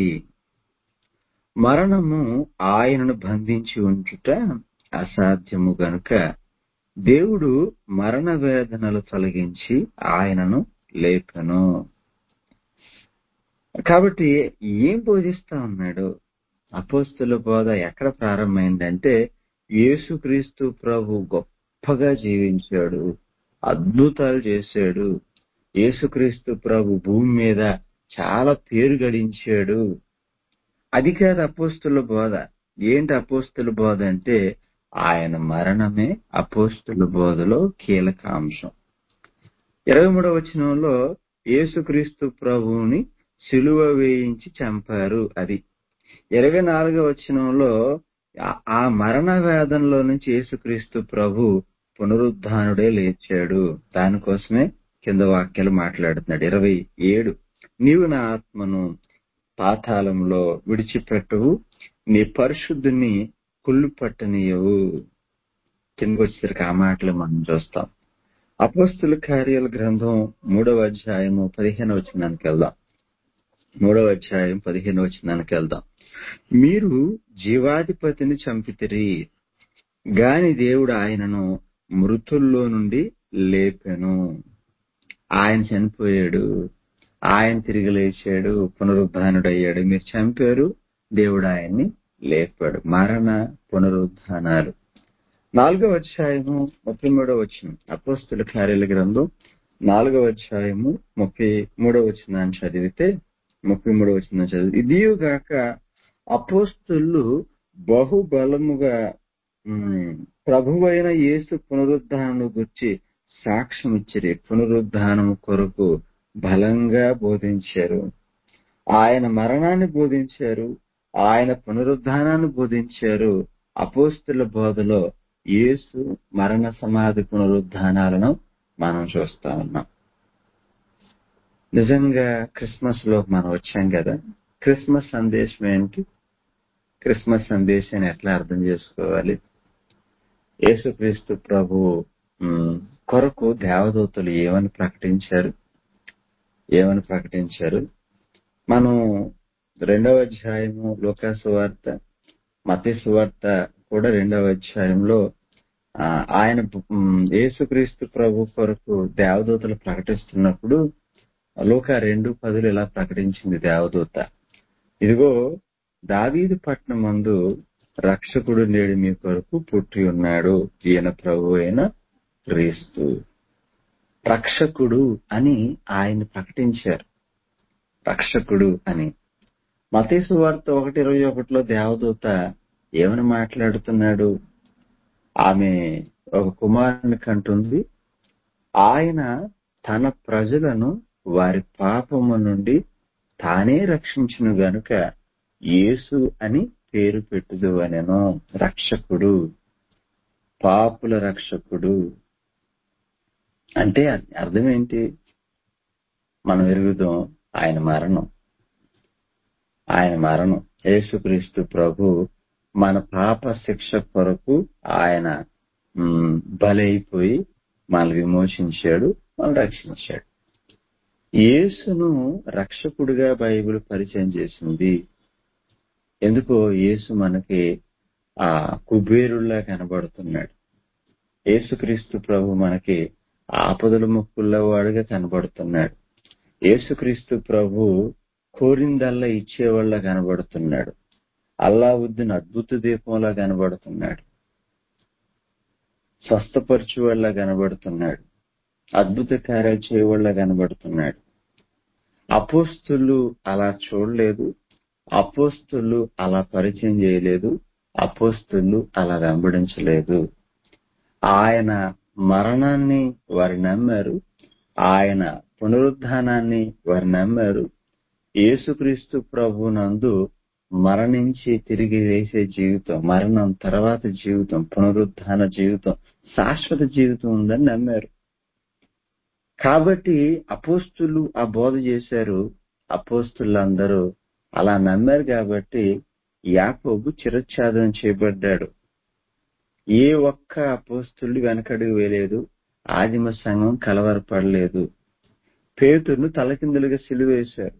మరణము ఆయనను బంధించి ఉంచుట అసాధ్యము గనుక దేవుడు మరణ వేదనలు తొలగించి ఆయనను లేపెను కాబట్టి ఏం బోధిస్తా ఉన్నాడు అపోస్తుల బోధ ఎక్కడ ప్రారంభమైందంటే యేసుక్రీస్తు ప్రభు గొప్పగా జీవించాడు అద్భుతాలు చేశాడు యేసుక్రీస్తు ప్రభు భూమి మీద చాలా పేరు గడించాడు అది కాదు అపోస్తుల బోధ ఏంటి అపోస్తుల బోధ అంటే ఆయన మరణమే అపోస్తుల బోధలో కీలక అంశం ఇరవై మూడవ వచనంలో యేసుక్రీస్తు ప్రభువుని సిలువ వేయించి చంపారు అది ఇరవై నాలుగవ వచనంలో ఆ- ఆ మరణ వేదంలో నుంచి యేసుక్రీస్తు ప్రభు పునరుద్ధానుడే లేచాడు దానికోసమే కింద వాక్యాలు మాట్లాడుతున్నాడు ఇరవై ఏడు నీవు నా ఆత్మను పాతాళంలో విడిచిపెట్టవు నీ పరిశుద్ధుని కుళ్ళు పట్టనీయవు కిందకు వచ్చేసరికి ఆ మాటలు మనం చూస్తాం అపోస్తుల కార్యాల గ్రంథం మూడవ అధ్యాయము పదిహేను వచ్చినానికి వెళ్దాం మూడవ అధ్యాయం పదిహేను వచ్చినానికి వెళ్దాం మీరు జీవాధిపతిని చంపితిరి గాని దేవుడు ఆయనను మృతుల్లో నుండి లేపెను ఆయన చనిపోయాడు ఆయన తిరిగి లేచాడు పునరుద్ధానుడయ్యాడు మీరు చంపారు దేవుడు ఆయన్ని లేపాడు మరణ పునరుద్ధానాలు నాలుగవ అధ్యాయము ముప్పై మూడవ వచ్చిన అపోస్తుల కార్యాల గ్రంథం నాలుగవ అధ్యాయము ముప్పై మూడవ వచ్చిన చదివితే ముప్పై మూడవ వచ్చిన చదివి ఇదిగాక అపోస్తులు బహుబలముగా ప్రభువైన యేసు పునరుద్ధానము గుర్చి సాక్ష్యం ఇచ్చిరి పునరుద్ధానం కొరకు బలంగా బోధించారు ఆయన మరణాన్ని బోధించారు ఆయన పునరుద్ధానాన్ని బోధించారు అపోస్తుల బోధలో యేసు మరణ సమాధి పునరుద్ధానాలను మనం చూస్తా ఉన్నాం నిజంగా క్రిస్మస్ లో మనం వచ్చాం కదా క్రిస్మస్ సందేశం ఏంటి క్రిస్మస్ సందేశాన్ని ఎట్లా అర్థం చేసుకోవాలి యేసుక్రీస్తు ప్రభు కొరకు దేవదూతలు ఏమని ప్రకటించారు ఏమని ప్రకటించారు మనం రెండవ అధ్యాయము లోకాసు వార్త మతేసు వార్త కూడా రెండవ అధ్యాయంలో ఆయన యేసుక్రీస్తు ప్రభు కొరకు దేవదూతలు ప్రకటిస్తున్నప్పుడు లోక రెండు పదులు ఇలా ప్రకటించింది దేవదూత ఇదిగో దావీదు పట్నం మందు రక్షకుడు నేడు మీ కొరకు పుట్టి ఉన్నాడు ఈయన ప్రభు అయిన క్రీస్తు రక్షకుడు అని ఆయన ప్రకటించారు రక్షకుడు అని మతేసు వార్త ఒకటి ఇరవై ఒకటిలో దేవదూత ఏమని మాట్లాడుతున్నాడు ఆమె ఒక కుమారుని కంటుంది ఆయన తన ప్రజలను వారి పాపము నుండి తానే రక్షించును గనుక యేసు అని పేరు పెట్టుదు అనెను రక్షకుడు పాపుల రక్షకుడు అంటే అర్థం ఏంటి మనం ఎరుగుదాం ఆయన మరణం ఆయన మరణం యేసుక్రీస్తు ప్రభు మన పాప శిక్ష కొరకు ఆయన బలైపోయి మనల్ని విమోచించాడు మనం రక్షించాడు యేసును రక్షకుడిగా బైబిల్ పరిచయం చేసింది ఎందుకో యేసు మనకి ఆ కుబేరుల్లా కనబడుతున్నాడు యేసుక్రీస్తు ప్రభు మనకి ఆపదల ముక్కుల్లో వాడుగా కనబడుతున్నాడు యేసుక్రీస్తు ప్రభు కోరిందల్లా ఇచ్చేవాళ్ళ కనబడుతున్నాడు అల్లావుద్దీన్ అద్భుత దీపంలా కనబడుతున్నాడు స్వస్థపరచు వల్ల కనబడుతున్నాడు అద్భుత కార్యాలు చేయవల్ల కనబడుతున్నాడు అపోస్తులు అలా చూడలేదు అపోస్తులు అలా పరిచయం చేయలేదు అపోస్తులు అలా వెంబడించలేదు ఆయన మరణాన్ని వారు నమ్మారు ఆయన పునరుద్ధానాన్ని వారు నమ్మారు యేసుక్రీస్తు ప్రభునందు మరణించి తిరిగి వేసే జీవితం మరణం తర్వాత జీవితం పునరుద్ధాన జీవితం శాశ్వత జీవితం ఉందని నమ్మారు కాబట్టి అపోస్తులు ఆ బోధ చేశారు అపోస్తులందరూ అలా నమ్మారు కాబట్టి యాకోబు చిరచ్ఛాదనం చేయబడ్డాడు ఏ ఒక్క అపోస్తులు వెనకడుగు వేయలేదు ఆదిమ సంఘం కలవరపడలేదు పేతుర్ను తలకిందులుగా సిలువేశారు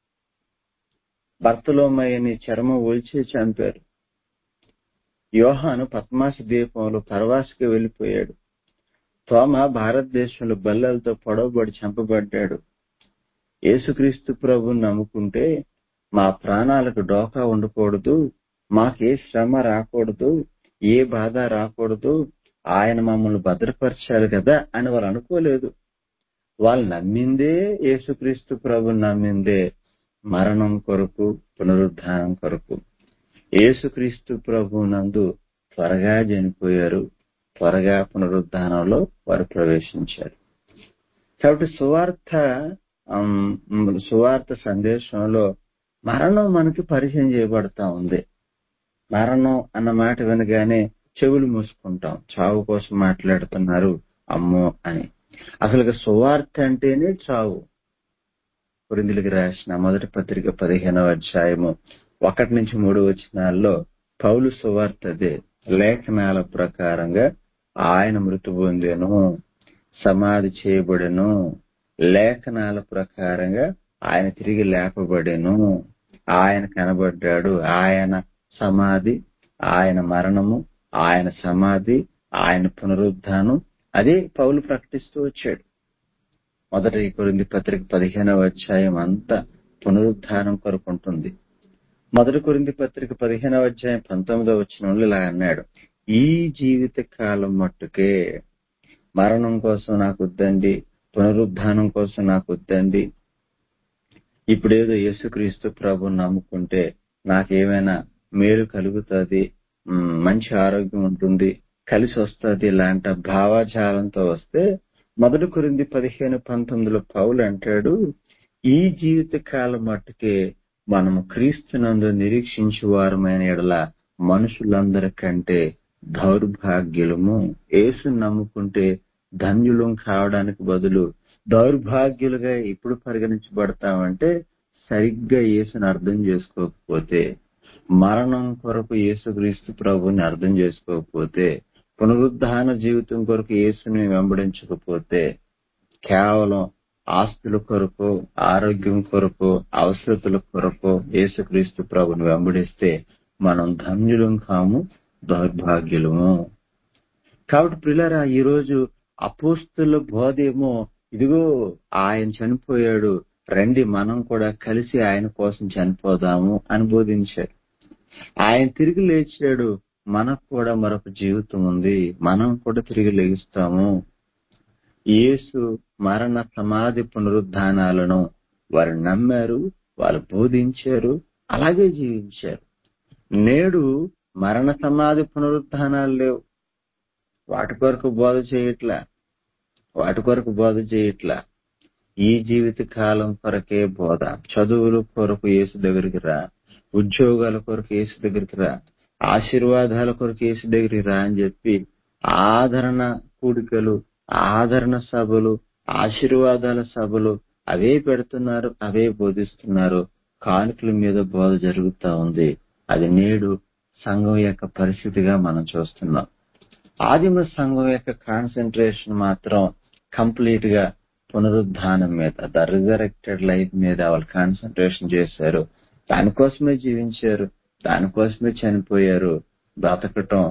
భర్తలోమయ్యని చర్మం ఒలిచి చంపారు యోహాను పద్మాస దీపంలో పరవాసికి వెళ్లిపోయాడు తోమ భారతదేశంలో బల్లలతో పొడవబడి చంపబడ్డాడు యేసుక్రీస్తు ప్రభుని నమ్ముకుంటే మా ప్రాణాలకు డోకా ఉండకూడదు మాకే శ్రమ రాకూడదు ఏ బాధ రాకూడదు ఆయన మమ్మల్ని భద్రపరచాలి కదా అని వాళ్ళు అనుకోలేదు వాళ్ళు నమ్మిందే యేసుక్రీస్తు ప్రభుని నమ్మిందే మరణం కొరకు పునరుద్ధానం కొరకు యేసుక్రీస్తు ప్రభు నందు త్వరగా చనిపోయారు త్వరగా పునరుద్ధానంలో వారు ప్రవేశించారు కాబట్టి సువార్త సువార్త సందేశంలో మరణం మనకి పరిచయం చేయబడతా ఉంది మరణం అన్న మాట వినగానే చెవులు మూసుకుంటాం చావు కోసం మాట్లాడుతున్నారు అమ్మో అని అసలు సువార్త అంటేనే చావు పురిందులకి రాసిన మొదటి పత్రిక పదిహేనవ అధ్యాయము ఒకటి నుంచి మూడు వచనాల్లో పౌలు సువార్తదే లేఖనాల ప్రకారంగా ఆయన మృతి పొందెను సమాధి చేయబడెను లేఖనాల ప్రకారంగా ఆయన తిరిగి లేపబడెను ఆయన కనబడ్డాడు ఆయన సమాధి ఆయన మరణము ఆయన సమాధి ఆయన పునరుద్ధానం అదే పౌలు ప్రకటిస్తూ వచ్చాడు మొదటి కొరింది పత్రిక పదిహేనవ అధ్యాయం అంతా పునరుద్ధానం కొరకు ఉంటుంది మొదటి కొరింది పత్రిక పదిహేనవ అధ్యాయం పంతొమ్మిదవ వచ్చిన ఇలా అన్నాడు ఈ జీవిత కాలం మట్టుకే మరణం కోసం నాకు వద్దండి పునరుద్ధానం కోసం నాకు వద్దండి ఇప్పుడేదో యేసుక్రీస్తు ప్రభు నమ్ముకుంటే నాకేమైనా మేలు కలుగుతుంది మంచి ఆరోగ్యం ఉంటుంది కలిసి వస్తుంది ఇలాంటి భావజాలంతో వస్తే మొదటి కొరింది పదిహేను పంతొమ్మిదిలో పౌలు అంటాడు ఈ జీవిత కాలం మట్టుకే మనము క్రీస్తునందు నిరీక్షించు వారమైన ఎడల మనుషులందరికంటే దౌర్భాగ్యులము యేసు నమ్ముకుంటే ధన్యులం కావడానికి బదులు దౌర్భాగ్యులుగా ఇప్పుడు పరిగణించబడతామంటే సరిగ్గా యేసుని అర్థం చేసుకోకపోతే మరణం కొరకు యేసుక్రీస్తు ప్రభుని అర్థం చేసుకోకపోతే పునరుద్ధాన జీవితం కొరకు యేసుని వెంబడించకపోతే కేవలం ఆస్తుల కొరకు ఆరోగ్యం కొరకు అవసరతల కొరకు యేసుక్రీస్తు ప్రభుని వెంబడిస్తే మనం ధన్యులం కాము దౌర్భాగ్యులము కాబట్టి పిల్లరా ఈ రోజు అపోస్తుల బోధ ఏమో ఇదిగో ఆయన చనిపోయాడు రండి మనం కూడా కలిసి ఆయన కోసం చనిపోదాము అని బోధించాడు ఆయన తిరిగి లేచాడు మనకు కూడా మరొక జీవితం ఉంది మనం కూడా తిరిగి లెగిస్తాము యేసు మరణ సమాధి పునరుద్ధానాలను వారు నమ్మారు వాళ్ళు బోధించారు అలాగే జీవించారు నేడు మరణ సమాధి పునరుద్ధానాలు లేవు వాటి కొరకు బోధ చేయట్లా వాటి కొరకు బోధ చేయట్లా ఈ జీవిత కాలం కొరకే బోధ చదువుల కొరకు యేసు దగ్గరికి రా ఉద్యోగాల కొరకు యేసు దగ్గరికి రా ఆశీర్వాదాల కొరకు యేసు దగ్గరికి రా అని చెప్పి ఆదరణ కూడికలు ఆదరణ సభలు ఆశీర్వాదాల సభలు అవే పెడుతున్నారు అవే బోధిస్తున్నారు కానుకల మీద బోధ జరుగుతా ఉంది అది నేడు సంఘం యొక్క పరిస్థితిగా మనం చూస్తున్నాం ఆదిమ సంఘం యొక్క కాన్సన్ట్రేషన్ మాత్రం కంప్లీట్ గా పునరుద్ధానం మీద ద రిజరెక్టెడ్ లైఫ్ మీద వాళ్ళు కాన్సన్ట్రేషన్ చేశారు దానికోసమే జీవించారు దానికోసమే చనిపోయారు బ్రతకటం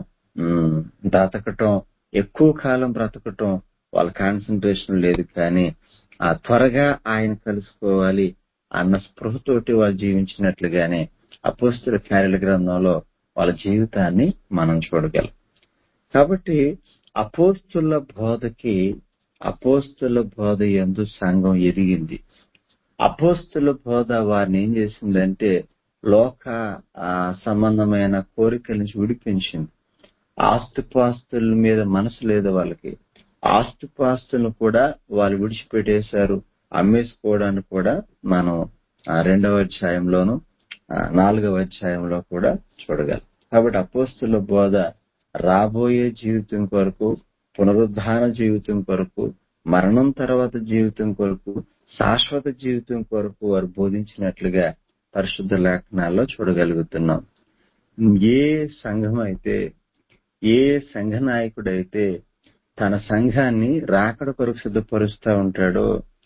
బ్రతకటం ఎక్కువ కాలం బ్రతకటం వాళ్ళ కాన్సన్ట్రేషన్ లేదు కానీ ఆ త్వరగా ఆయన కలుసుకోవాలి అన్న స్పృహతోటి వాళ్ళు జీవించినట్లుగానే అపోస్తుల కార్యాల గ్రంథంలో వాళ్ళ జీవితాన్ని మనం చూడగలం కాబట్టి అపోస్తుల బోధకి అపోస్తుల బోధ ఎందు సంఘం ఎదిగింది అపోస్తుల బోధ వారిని ఏం చేసిందంటే లోక సంబంధమైన కోరికల నుంచి విడిపించింది ఆస్తుపాస్తుల మీద మనసు లేదు వాళ్ళకి ఆస్తుపాస్తులను కూడా వాళ్ళు విడిచిపెట్టేశారు అమ్మేసుకోవడానికి కూడా మనం రెండవ అధ్యాయంలోను నాలుగవ అధ్యాయంలో కూడా చూడగలం కాబట్టి అపోస్తుల బోధ రాబోయే జీవితం కొరకు పునరుద్ధాన జీవితం కొరకు మరణం తర్వాత జీవితం కొరకు శాశ్వత జీవితం కొరకు వారు బోధించినట్లుగా పరిశుద్ధ లేఖనాల్లో చూడగలుగుతున్నాం ఏ సంఘం అయితే ఏ సంఘ నాయకుడైతే తన సంఘాన్ని రాకడ కొరకు సిద్ధపరుస్తూ ఉంటాడో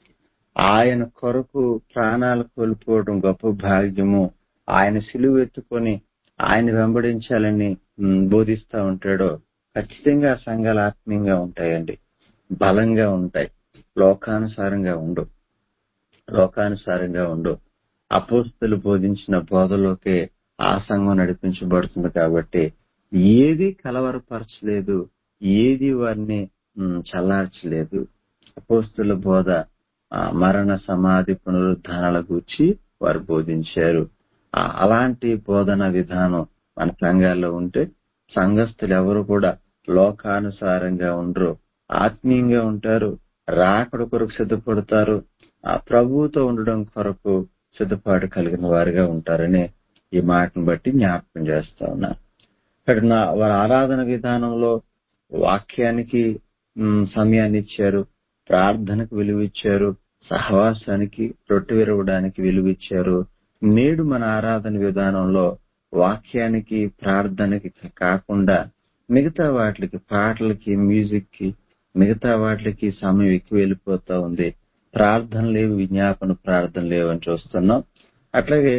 ఆయన కొరకు ప్రాణాలు కోల్పోవడం గొప్ప భాగ్యము ఆయన సిలువ ఎత్తుకొని ఆయన వెంబడించాలని బోధిస్తూ ఉంటాడో ఖచ్చితంగా సంఘాలు ఆత్మీయంగా ఉంటాయండి బలంగా ఉంటాయి లోకానుసారంగా ఉండు లోకానుసారంగా ఉండు అపోస్తులు బోధించిన బోధలోకే ఆ సంఘం నడిపించబడుతుంది కాబట్టి ఏది కలవరపరచలేదు ఏది వారిని చల్లార్చలేదు అపోస్తుల బోధ మరణ సమాధి పునరుద్ధానాల గురించి వారు బోధించారు అలాంటి బోధన విధానం మన సంఘాల్లో ఉంటే సంఘస్థులు ఎవరు కూడా లోకానుసారంగా ఉండరు ఆత్మీయంగా ఉంటారు రాకడ కొరకు సిద్ధపడతారు ఆ ప్రభువుతో ఉండడం కొరకు సిద్ధపాటు కలిగిన వారిగా ఉంటారని ఈ మాటను బట్టి జ్ఞాపకం చేస్తా ఉన్నారు ఇక్కడ నా వారి ఆరాధన విధానంలో వాక్యానికి సమయాన్ని ఇచ్చారు ప్రార్థనకు విలువిచ్చారు సహవాసానికి రొట్టె విరవడానికి విలువిచ్చారు నేడు మన ఆరాధన విధానంలో వాక్యానికి ప్రార్థనకి కాకుండా మిగతా వాటికి పాటలకి మ్యూజిక్ కి మిగతా వాటికి సమయం ఎక్కువ వెళ్ళిపోతా ఉంది ప్రార్థన లేవు విజ్ఞాపన ప్రార్థన లేవు అని చూస్తున్నాం అట్లాగే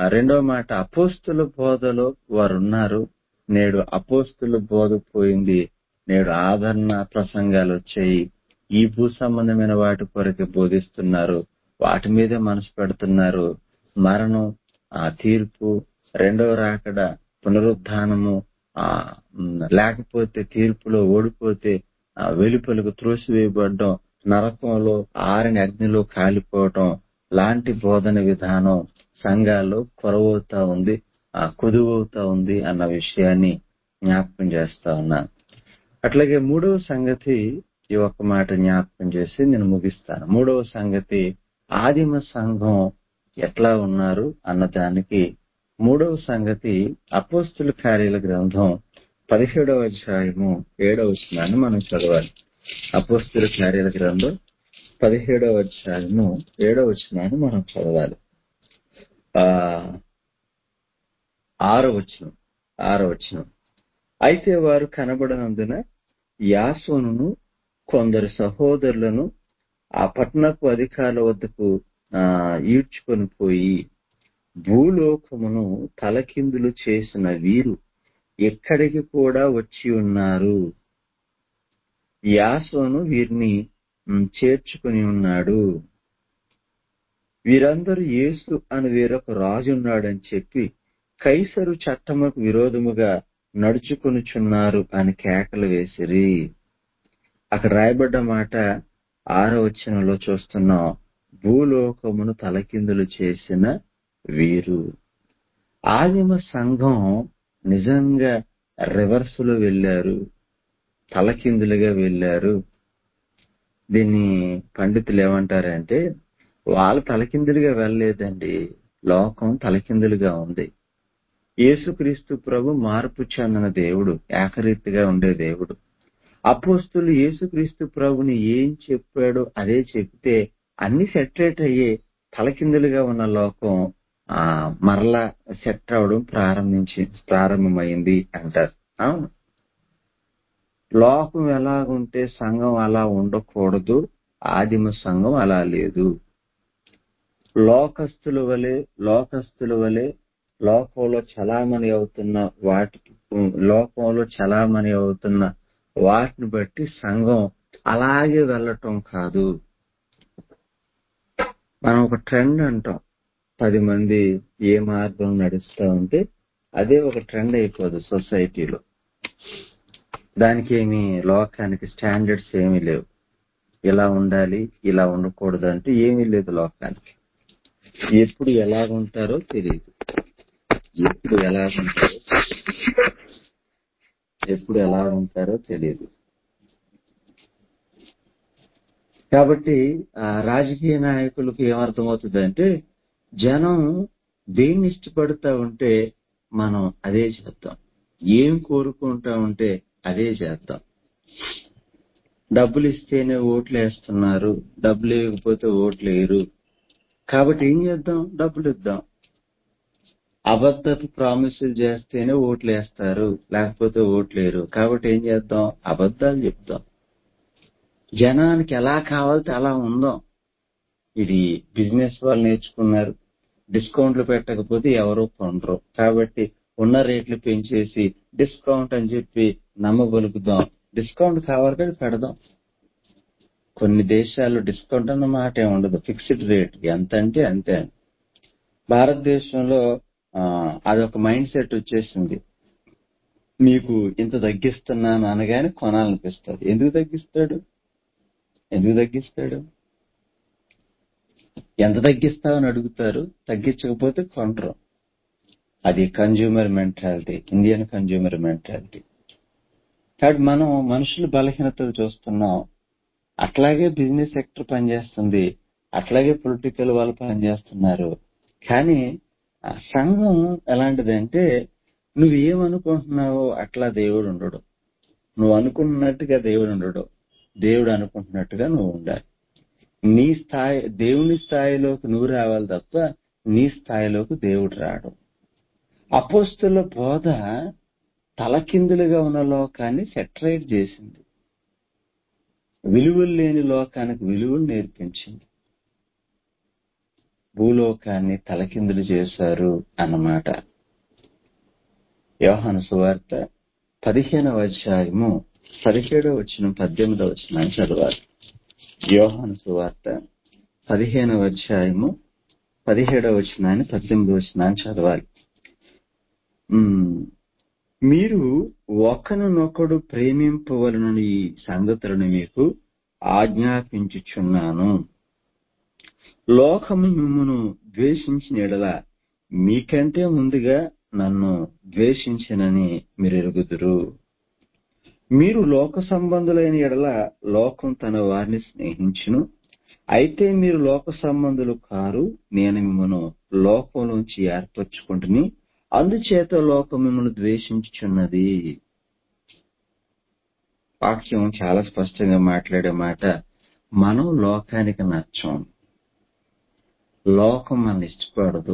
ఆ రెండో మాట అపోస్తుల బోధలో వారు ఉన్నారు నేడు అపోస్తుల బోధ పోయింది నేడు ఆదరణ ప్రసంగాలు వచ్చాయి ఈ భూ సంబంధమైన వాటి కొరకు బోధిస్తున్నారు వాటి మీదే మనసు పెడుతున్నారు మరణం ఆ తీర్పు రెండవ రాకడ పునరుద్ధానము ఆ ఉమ్, లేకపోతే తీర్పులో ఓడిపోతే ఆ వెలుపలకు త్రోసివేయబడడం నరకంలో ఆరని అగ్నిలో కాలిపోవటం లాంటి బోధన విధానం సంఘాల్లో కొరవవుతా ఉంది ఆ కుదువవుతా ఉంది అన్న విషయాన్ని జ్ఞాపకం చేస్తా ఉన్నాను అట్లాగే మూడవ సంగతి ఈ ఒక్క మాట జ్ఞాపకం చేసి నేను ముగిస్తాను మూడవ సంగతి ఆదిమ సంఘం ఎట్లా ఉన్నారు అన్న దానికి మూడవ సంగతి అపోస్తుల కార్యాల గ్రంథం పదిహేడవ అధ్యాయము ఏడవ వచనాన్ని మనం చదవాలి అపోస్తుల కార్యాల గ్రంథం పదిహేడవ అధ్యాయము ఏడవ వచనాన్ని మనం చదవాలి ఆ ఆరో వచనం ఆరో వచనం అయితే వారు కనబడనందున యాసోనును కొందరు సహోదరులను ఆ పట్టణపు అధికారుల వద్దకు ఆ ఈడ్చుకొని పోయి భూలోకమును తలకిందులు చేసిన వీరు ఎక్కడికి కూడా వచ్చి ఉన్నారు యాసోను వీరిని ఉమ్, చేర్చుకుని ఉన్నాడు వీరందరూ యేసు అని వేరొక రాజు ఉన్నాడని చెప్పి కైసరు చట్టముకు విరోధముగా నడుచుకొనుచున్నారు అని కేకలు వేసిరి అక్కడ రాయబడ్డ మాట ఆరో వచనంలో చూస్తున్నాం భూలోకమును తలకిందులు చేసిన వీరు ఆదిమ సంఘం నిజంగా రివర్స్ లో వెళ్ళారు తలకిందులుగా వెళ్ళారు దీన్ని పండితులు ఏమంటారంటే వాళ్ళు తలకిందులుగా వెళ్ళలేదండి లోకం తలకిందులుగా ఉంది యేసుక్రీస్తు ప్రభు మార్పు చెందిన దేవుడు ఏకరీతిగా ఉండే దేవుడు అపోస్తులు యేసుక్రీస్తు ప్రభుని ఏం చెప్పాడో అదే చెప్తే అన్ని సెటరేట్ అయ్యే తలకిందులుగా ఉన్న లోకం ఆ మరలా సెట్ అవడం ప్రారంభించి ప్రారంభమైంది అంటారు అవును లోకం ఎలాగుంటే సంఘం అలా ఉండకూడదు ఆదిమ సంఘం అలా లేదు లోకస్తుల వలె లోకస్తుల వలె లోకంలో చలామణి అవుతున్న వాటి లోకంలో చలామణి అవుతున్న వాటిని బట్టి సంఘం అలాగే వెళ్ళటం కాదు మనం ఒక ట్రెండ్ అంటాం పది మంది ఏ మార్గం నడుస్తూ ఉంటే అదే ఒక ట్రెండ్ అయిపోదు సొసైటీలో దానికి ఏమి లోకానికి స్టాండర్డ్స్ ఏమీ లేవు ఇలా ఉండాలి ఇలా ఉండకూడదు అంటే ఏమీ లేదు లోకానికి ఎప్పుడు ఎలాగుంటారో తెలియదు ఎప్పుడు ఎలాగుంటారో ఎప్పుడు ఎలా ఉంటారో తెలియదు కాబట్టి ఆ రాజకీయ నాయకులకు ఏమర్థమవుతుందంటే జనం దేన్ని ఇష్టపడుతూ ఉంటే మనం అదే చేద్దాం ఏం కోరుకుంటా ఉంటే అదే చేద్దాం డబ్బులు ఇస్తేనే ఓట్లు వేస్తున్నారు డబ్బులు ఇవ్వకపోతే ఓట్లు వేయరు కాబట్టి ఏం చేద్దాం డబ్బులు ఇద్దాం అబద్ధపు ప్రామిసులు చేస్తేనే ఓట్లు వేస్తారు లేకపోతే ఓట్లు వేయరు కాబట్టి ఏం చేద్దాం అబద్ధాలు చెప్తాం జనానికి ఎలా కావాలితే అలా ఉందాం ఇది బిజినెస్ వాళ్ళు నేర్చుకున్నారు డిస్కౌంట్లు పెట్టకపోతే ఎవరు కొనరు కాబట్టి ఉన్న రేట్లు పెంచేసి డిస్కౌంట్ అని చెప్పి నమ్మగలుగుదాం డిస్కౌంట్ కావాలి కదా పెడదాం కొన్ని దేశాల్లో డిస్కౌంట్ అన్న మాట ఏమి ఉండదు ఫిక్స్డ్ రేట్ ఎంత అంటే అంతే భారతదేశంలో ఆ, అదొక మైండ్ సెట్ వచ్చేసింది మీకు ఇంత తగ్గిస్తున్నాను అనగానే కొనాలనిపిస్తుంది ఎందుకు తగ్గిస్తాడు ఎందుకు తగ్గిస్తాడు ఎంత తగ్గిస్తావని అడుగుతారు తగ్గించకపోతే కొనరు అది consumer mentality Indian consumer mentality కాబట్టి మనం మనుషుల బలహీనతలు చూస్తున్నాం అట్లాగే బిజినెస్ సెక్టర్ పనిచేస్తుంది అట్లాగే పొలిటికల్ వాళ్ళు పనిచేస్తున్నారు కానీ ఆ సంఘం ఎలాంటిదంటే నువ్వు ఏమనుకుంటున్నావో అట్లా దేవుడు ఉండడు నువ్వు అనుకుంటున్నట్టుగా దేవుడు ఉండడు దేవుడు అనుకుంటున్నట్టుగా నువ్వు ఉండాలి నీ స్థాయి దేవుని స్థాయిలోకి నువ్వు రావాలి తప్ప నీ స్థాయిలోకి దేవుడు రాడు అపోస్తుల బోధ తలకిందులుగా ఉన్న లోకాన్ని సెటరైట్ చేసింది విలువలు లేని లోకానికి విలువలు నేర్పించింది భూలోకాన్ని తలకిందులు చేశారు అన్నమాట యోహాను సువార్త పదిహేనవ అధ్యాయము పదిహేడవ వచ్చిన పద్దెనిమిదవ వచ్చిన చదవాలి యోహాను సువార్త పదిహేనవ అధ్యాయము పదిహేడవ వచ్చినాన్ని పద్దెనిమిదవ వచ్చినాన్ని చదవాలి ఉమ్, మీరు ఒకరినొకడు ప్రేమింపవలనని ఈ సంగతులను మీకు ఆజ్ఞాపించుచున్నాను లోకము మిమ్మును ద్వేషించిన ఎడల మీకంటే ముందుగా నన్ను ద్వేషించినని మీరు ఎరుగుదురు మీరు లోక సంబంధులైన ఎడల లోకం తన వారిని స్నేహించును అయితే మీరు లోక సంబంధులు కారు నేను మిమ్మను లోకంలోంచి ఏర్పరచుకుంటుని అందుచేత లోకం మిమ్మల్ని ద్వేషించుచున్నది వాక్యం చాలా స్పష్టంగా మాట్లాడే మాట మనం లోకానికి నచ్చం లోకం మన ఇష్టపడదు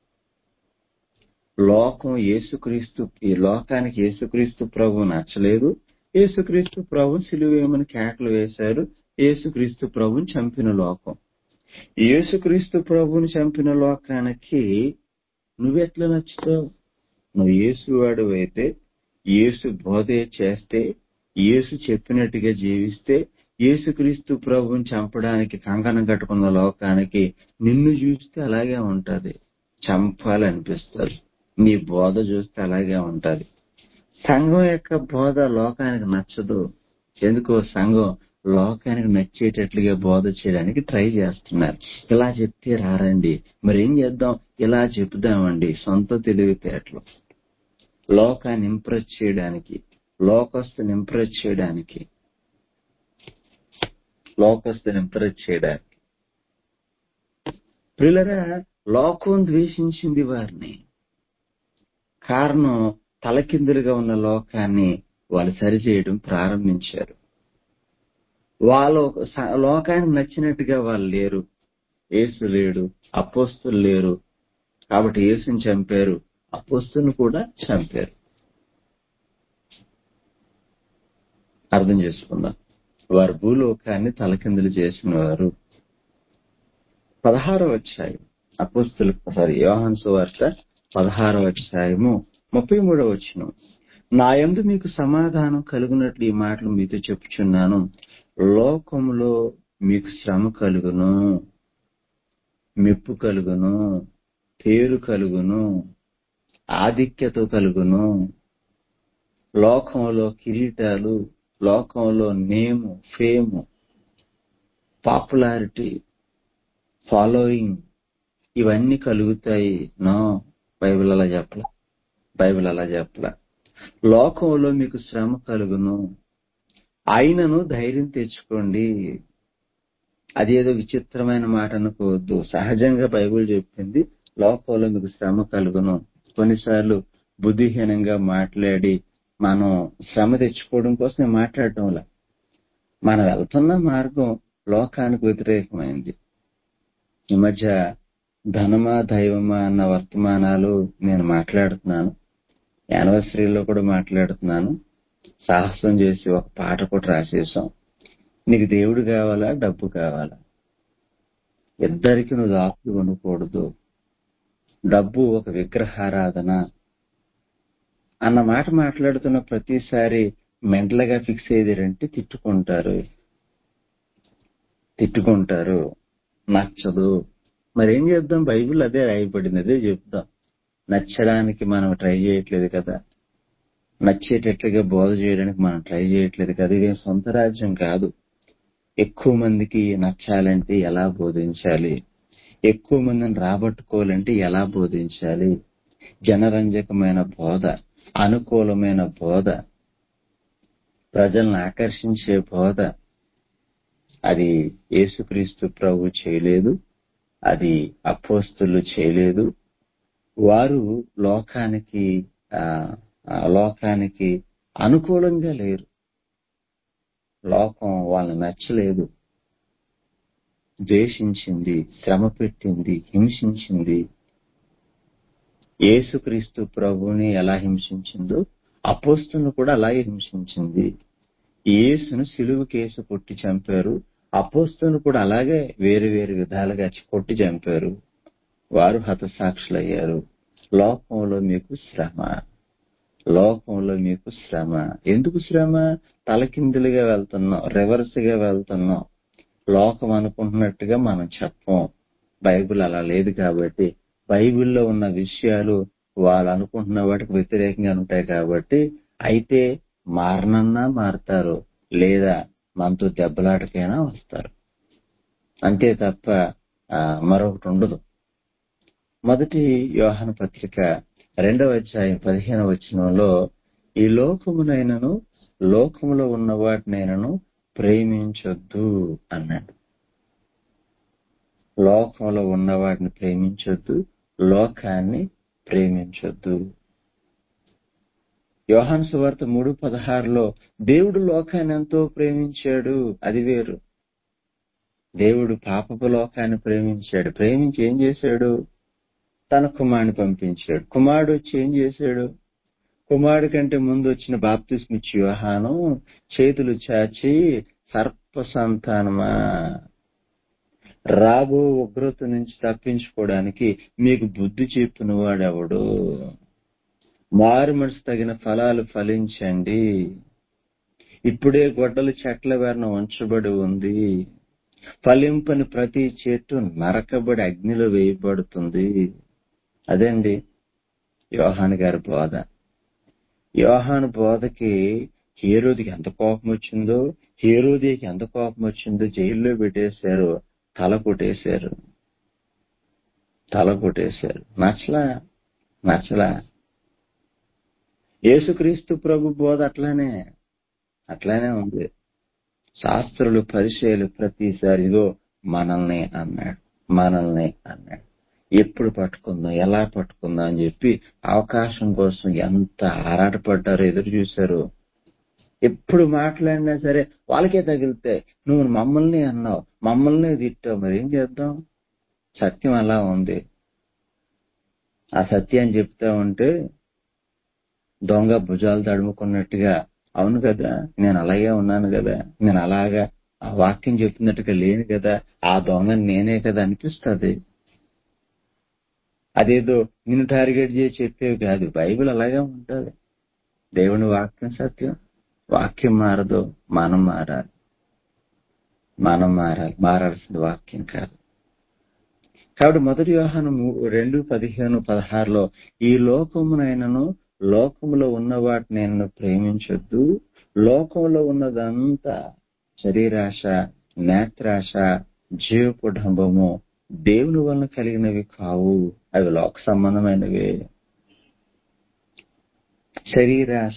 లోకం యేసుక్రీస్తు ఈ లోకానికి యేసుక్రీస్తు ప్రభు నచ్చలేదు యేసుక్రీస్తు ప్రభు సిలువేమని కేకలు వేశారు యేసుక్రీస్తు ప్రభుని చంపిన లోకం యేసుక్రీస్తు ప్రభుని చంపిన లోకానికి నువ్వెట్లా నచ్చుతావు నువ్వు యేసు వాడు అయితే యేసు బోధే చేస్తే యేసు చెప్పినట్టుగా జీవిస్తే యేసుక్రీస్తు ప్రభుని చంపడానికి కంకణం కట్టుకున్న లోకానికి నిన్ను చూస్తే అలాగే ఉంటది చంపాలనిపిస్తుంది నీ బోధ చూస్తే అలాగే ఉంటది సంఘం యొక్క బోధ లోకానికి నచ్చదు ఎందుకో సంఘం లోకానికి నచ్చేటట్లుగా బోధ చేయడానికి ట్రై చేస్తున్నారు ఇలా చెప్తే రారండి మరి ఏం చేద్దాం ఇలా చెప్దామండి సొంత తెలివితేటలు లోకాన్ని ఇంప్రెస్ చేయడానికి లోకస్తుని ఇంప్రెస్ చేయడానికి లోకస్తుని ఇంప్రెస్ చేయడానికి పిల్లరా లోకం ద్వేషించింది వారిని కారణం తలకిందులుగా ఉన్న లోకాన్ని వాళ్ళు సరిచేయడం ప్రారంభించారు వాళ్ళు స- లోకానికి నచ్చినట్టుగా వాళ్ళు లేరు యేసు లేడు అపోస్తులు లేరు కాబట్టి యేసుని చంపారు అపోస్తులను కూడా చంపారు అర్థం చేసుకుందాం వారు భూలోకాన్ని తలకిందులు చేసిన వారు పదహారవ అధ్యాయం అపోస్తులు సారీ యోహాన్ సువార్త పదహారవ అధ్యాయము ముప్పై మూడవ వచ్చిన నా యందు మీకు సమాధానం కలుగునట్లు ఈ మాటలు మీతో చెప్పుచున్నాను లోకంలో మీకు శ్రమ కలుగును మెప్పు కలుగును పేరు కలుగును ఆధిక్యత కలుగును లోకంలో కిరీటాలు లోకంలో నేము ఫేము పాపులారిటీ ఫాలోయింగ్ ఇవన్నీ కలుగుతాయి నో బైబిల్ అలా చెప్పల బైబిల్ అలా చెప్పల లోకంలో మీకు శ్రమ కలుగును అయినను ధైర్యం తెచ్చుకోండి అదేదో విచిత్రమైన మాట అనుకోవద్దు సహజంగా బైబిల్ చెప్పింది లోకంలో మీకు శ్రమ కలుగును కొన్నిసార్లు బుద్ధిహీనంగా మాట్లాడి మనం శ్రమ తెచ్చుకోవడం కోసం మాట్లాడటం వల్ల మనం వెళ్తున్న మార్గం లోకానికి వ్యతిరేకమైంది ఈ మధ్య ధనమా దైవమా అన్న వర్తమానాలు నేను మాట్లాడుతున్నాను యానివర్సరీలో కూడా మాట్లాడుతున్నాను సాహసం చేసి ఒక పాట కూడా రాసేసాం నీకు దేవుడు కావాలా డబ్బు కావాలా ఇద్దరికి నువ్వు దాపులు ఉండకూడదు డబ్బు ఒక విగ్రహారాధన అన్న మాట మాట్లాడుతున్న ప్రతిసారి మెంటల్గా ఫిక్స్ అయ్యేదంటే తిట్టుకుంటారు తిట్టుకుంటారు నచ్చదు మరి ఏం చేద్దాం బైబిల్ అదే రాయబడింది అదే చెప్దాం నచ్చడానికి మనం ట్రై చేయట్లేదు కదా నచ్చేటట్లుగా బోధ చేయడానికి మనం ట్రై చేయట్లేదు కదా ఇదేం సొంత రాజ్యం కాదు ఎక్కువ మందికి నచ్చాలంటే ఎలా బోధించాలి ఎక్కువ మందిని రాబట్టుకోవాలంటే ఎలా బోధించాలి జనరంజకమైన బోధ అనుకూలమైన బోధ ప్రజలను ఆకర్షించే బోధ అది యేసుక్రీస్తు ప్రభు చేయలేదు అది అపోస్తులు చేయలేదు వారు లోకానికి ఆ, ఆ లోకానికి అనుకూలంగా లేరు లోకం వాళ్ళని నచ్చలేదు ద్వేషించింది శ్రమ పెట్టింది హింసించింది యేసుక్రీస్తు ప్రభుని ఎలా హింసించిందో అపోస్తులను కూడా అలాగే హింసించింది యేసును సిలువు కేసు కొట్టి చంపారు అపోస్తులను కూడా అలాగే వేరు వేరు విధాలుగా కొట్టి చంపారు వారు హతసాక్షులయ్యారు లోకంలో మీకు శ్రమ లోకంలో మీకు శ్రమ ఎందుకు శ్రమ తలకిందులుగా వెళ్తున్నాం రివర్స్ గా వెళ్తున్నాం లోకం అనుకుంటున్నట్టుగా మనం చెప్పం బైబిల్ అలా లేదు కాబట్టి బైబిల్లో ఉన్న విషయాలు వాళ్ళు అనుకుంటున్న వాటికి వ్యతిరేకంగా ఉంటాయి కాబట్టి అయితే మారనన్నా మారతారు లేదా మనతో దెబ్బలాటకైనా వస్తారు అంతే తప్ప ఆ, మరొకటి ఉండదు మొదటి యోహాన పత్రిక రెండవ అధ్యాయం పదిహేను వచనంలో ఈ లోకమునైనను లోకములో ఉన్న వాటినైనను ప్రేమించొద్దు అన్నాడు లోకంలో ఉన్న వాటిని ప్రేమించొద్దు లోకాన్ని ప్రేమించొద్దు యోహాను సువార్త మూడు పదహారులో దేవుడు లోకాన్ని ఎంతో ప్రేమించాడు అది వేరు దేవుడు పాపపు లోకాన్ని ప్రేమించాడు ప్రేమించి ఏం చేశాడు తన కుమారుని పంపించాడు కుమారుడు వచ్చి ఏం చేశాడు కుమారుడు కంటే ముందు వచ్చిన బాప్తిస్మిచ్చి యోహాను చేతులు చాచి సర్ప సంతానమా రాబో ఉగ్రత నుంచి తప్పించుకోవడానికి మీకు బుద్ధి చెప్పిన వాడెవడు మారు మనసు తగిన ఫలాలు ఫలించండి ఇప్పుడే గొడ్డలు చెట్ల వేరన ఉంచబడి ఉంది ఫలింపని ప్రతి చెట్టు నరకబడి అగ్నిలో వేయబడుతుంది అదండి యోహాను గారి బోధ యోహాను బోధకి హేరోదికి ఎంత కోపం వచ్చిందో హేరోదికి ఎంత కోపం వచ్చిందో జైల్లో పెట్టేశారు తల కొట్టేశారు తల కొట్టేశారు నచ్చలా నచ్చలా యేసుక్రీస్తు ప్రభు బోధ అట్లానే అట్లానే ఉంది శాస్త్రులు పరిచయాలు ప్రతిసారి ఇదో మనల్ని అన్నాడు మనల్ని అన్నాడు ఎప్పుడు పట్టుకుందాం ఎలా పట్టుకుందాం అని చెప్పి అవకాశం కోసం ఎంత ఆరాటపడ్డారో ఎదురు చూశారు ఎప్పుడు మాట్లాడినా సరే వాళ్ళకే తగిలితే నువ్వు మమ్మల్ని అన్నావు మమ్మల్ని తిట్టావు మరి ఏం చేద్దాం సత్యం అలా ఉంది ఆ సత్యాన్ని చెప్తా ఉంటే దొంగ భుజాలు తడుముకున్నట్టుగా అవును కదా నేను అలాగే ఉన్నాను కదా నేను అలాగా ఆ వాక్యం చెప్తున్నట్టుగా లేను కదా ఆ దొంగ నేనే కదా అనిపిస్తుంది అదేదో నిన్ను టార్గెట్ చేసి చెప్పేవి కాదు బైబిల్ అలాగే ఉంటది దేవుని వాక్యం సత్యం వాక్యం మారదు మనం మారాలి మనం మారాలి మారాల్సిన వాక్యం కాదు కాబట్టి మొదటి వ్యవహారం రెండు పదిహేను పదహారులో ఈ లోకమునైనను లోకములో ఉన్న వాటిని నేను ప్రేమించొద్దు లోకంలో ఉన్నదంతా శరీరాశ నేత్రాశ జీవకుటుంబము దేవుని వలన కలిగినవి కావు అవి లోక సంబంధమైనవి శరీరాశ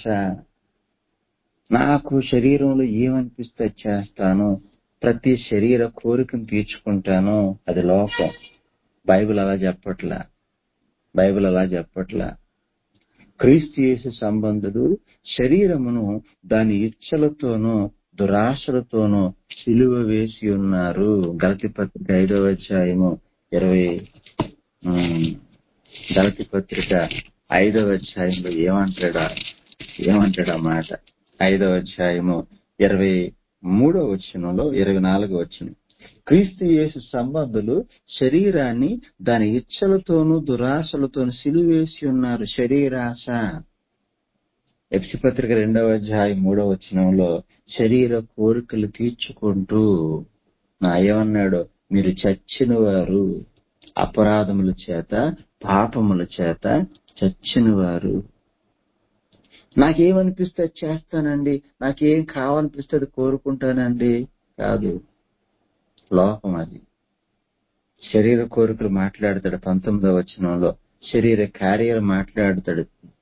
నాకు శరీరంలో ఏమనిపిస్తే అది చేస్తాను ప్రతి శరీర కోరికను తీర్చుకుంటాను అది లోకం బైబిల్ అలా చెప్పట్లా బైబిల్ అలా చెప్పట్లా క్రీస్తు యేసు సంబంధుడు శరీరమును దాని ఇచ్చలతోనూ దురాశలతోనూ సిలువ వేసి ఉన్నారు గలతి పత్రిక ఐదవ అధ్యాయము ఇరవై ఉమ్, గలతి పత్రిక ఐదవ అధ్యాయంలో ఏమంటాడా ఏమంటాడా మాట ఐదవ అధ్యాయము ఇరవై మూడో వచనంలో ఇరవై నాలుగో వచనం క్రీస్తు యేసు సంబంధులు శరీరాన్ని దాని ఇచ్చలతోనూ దురాశలతోనూ సిలువేసి ఉన్నారు శరీరాశ ఎఫ్సి పత్రిక రెండవ అధ్యాయం మూడవ వచనంలో శరీర కోరికలు తీర్చుకుంటూ నా ఏమన్నాడు మీరు చచ్చిన వారు అపరాధముల చేత పాపముల చేత చచ్చిన వారు నాకేమనిపిస్తే అది చేస్తానండి నాకేం కావాలనిపిస్తే అది కోరుకుంటానండి కాదు లోకం అది శరీర కోరికలు మాట్లాడతాడు పంతొమ్మిదవ వచనంలో శరీర కార్యాలు మాట్లాడతాడు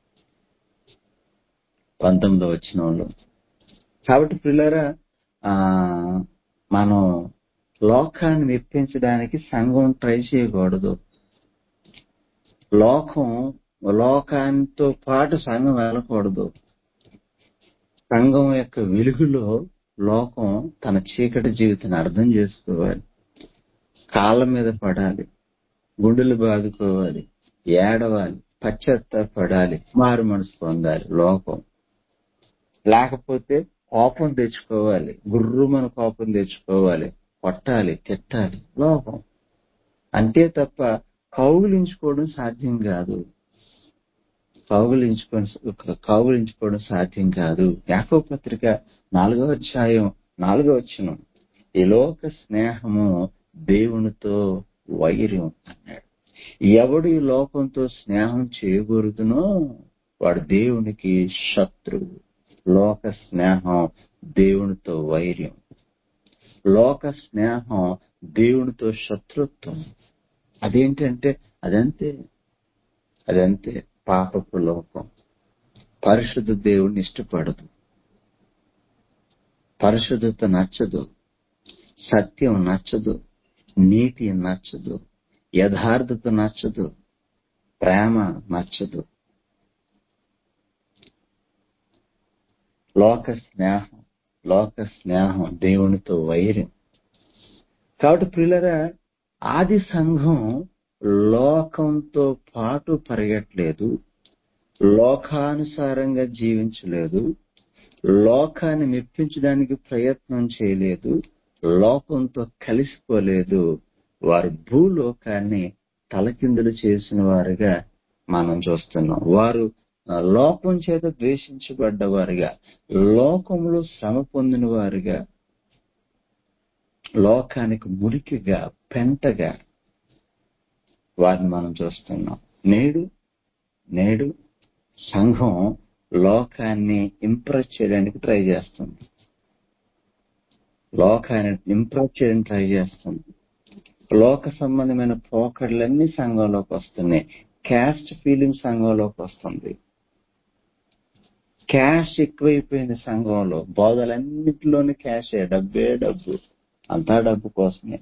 పంతొమ్మిదవ వచనంలో కాబట్టి పిల్లరా ఆ మనం లోకాన్ని మెప్పించడానికి సంఘం ట్రై చేయకూడదు లోకం లోకాంతో పాటు సంఘం వెళ్ళకూడదు సంఘం యొక్క వెలుగులో లోకం తన చీకటి జీవితాన్ని అర్థం చేసుకోవాలి కాళ్ళ మీద పడాలి గుండెలు బాదుకోవాలి ఏడవాలి పశ్చాత్తాపడాలి మారు మనసు పొందాలి లోకం లేకపోతే కోపం తెచ్చుకోవాలి గుర్రుమన కోపం తెచ్చుకోవాలి కొట్టాలి తిట్టాలి లోకం అంతే తప్ప కౌగులించుకోవడం సాధ్యం కాదు కౌగులించుకోవడం కౌగులించుకోవడం సాధ్యం కాదు యాకో పత్రిక నాలుగో అధ్యాయం నాలుగో వచ్చిన ఈ లోక స్నేహము దేవునితో వైర్యం అన్నాడు ఎవడు ఈ లోకంతో స్నేహం చేయకూడదునో వాడు దేవునికి శత్రువు లోక స్నేహం దేవునితో వైర్యం లోక స్నేహం దేవునితో శత్రుత్వం అదేంటంటే అదంతే అదంతే పాపపు లోకం పరిశుద్ధ దేవుడిని ఇష్టపడదు పరిశుద్ధత నచ్చదు సత్యం నచ్చదు నీతి నచ్చదు యథార్థత నచ్చదు ప్రేమ నచ్చదు లోక స్నేహం లోక స్నేహం దేవునితో వైర్యం కాబట్టి ప్రియులరా ఆది సంఘం లోకంతో పాటు పరిగెట్టలేదు లోకానుసారంగా జీవించలేదు లోకాన్ని మెప్పించడానికి ప్రయత్నం చేయలేదు లోకంతో కలిసిపోలేదు వారు భూలోకాన్ని తలకిందులు చేసిన వారుగా మనం చూస్తున్నాం వారు లోకం చేత ద్వేషించబడ్డవారుగా లోకంలో శ్రమ పొందిన వారుగా లోకానికి మురికిగా పెంటగా వారిని మనం చూస్తున్నాం నేడు నేడు సంఘం లోకాన్ని ఇంప్రెస్ చేయడానికి ట్రై చేస్తుంది లోకాన్ని ఇంప్రెస్ చేయడానికి ట్రై చేస్తుంది లోక సంబంధమైన పోకడలన్నీ సంఘంలోకి వస్తున్నాయి క్యాస్ట్ ఫీలింగ్ సంఘంలోకి వస్తుంది క్యాష్ ఎక్కువైపోయింది సంఘంలో బోధలన్నిటిలోని క్యాషే డబ్బే డబ్బు అంతా డబ్బు కోసమే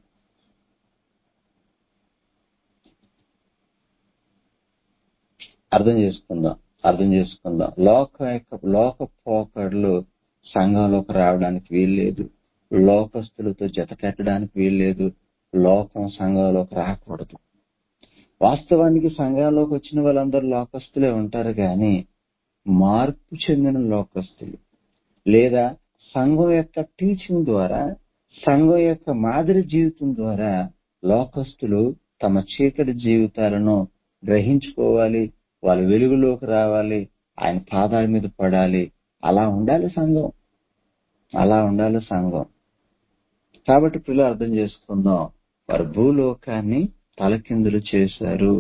అర్థం చేసుకుందాం అర్థం చేసుకుందాం లోక యొక్క లోక పోకడలు సంఘంలోకి రావడానికి వీల్లేదు లోకస్తులతో జత కట్టడానికి వీల్లేదు లోకం సంఘంలోకి రాకూడదు వాస్తవానికి సంఘంలోకి వచ్చిన వాళ్ళందరూ లోకస్తులే ఉంటారు కానీ మార్పు చెందిన లోకస్తులు లేదా సంఘం యొక్క టీచింగ్ ద్వారా సంఘం యొక్క మాదిరి జీవితం ద్వారా లోకస్తులు తమ చీకటి జీవితాలను గ్రహించుకోవాలి వాళ్ళ వెలుగులోకి రావాలి ఆయన పాదాల మీద పడాలి అలా ఉండాలి సంఘం అలా ఉండాలి సంఘం కాబట్టి పిల్లలు అర్థం చేసుకుందాం వారు భూలోకాన్ని తలకిందులు చేశారు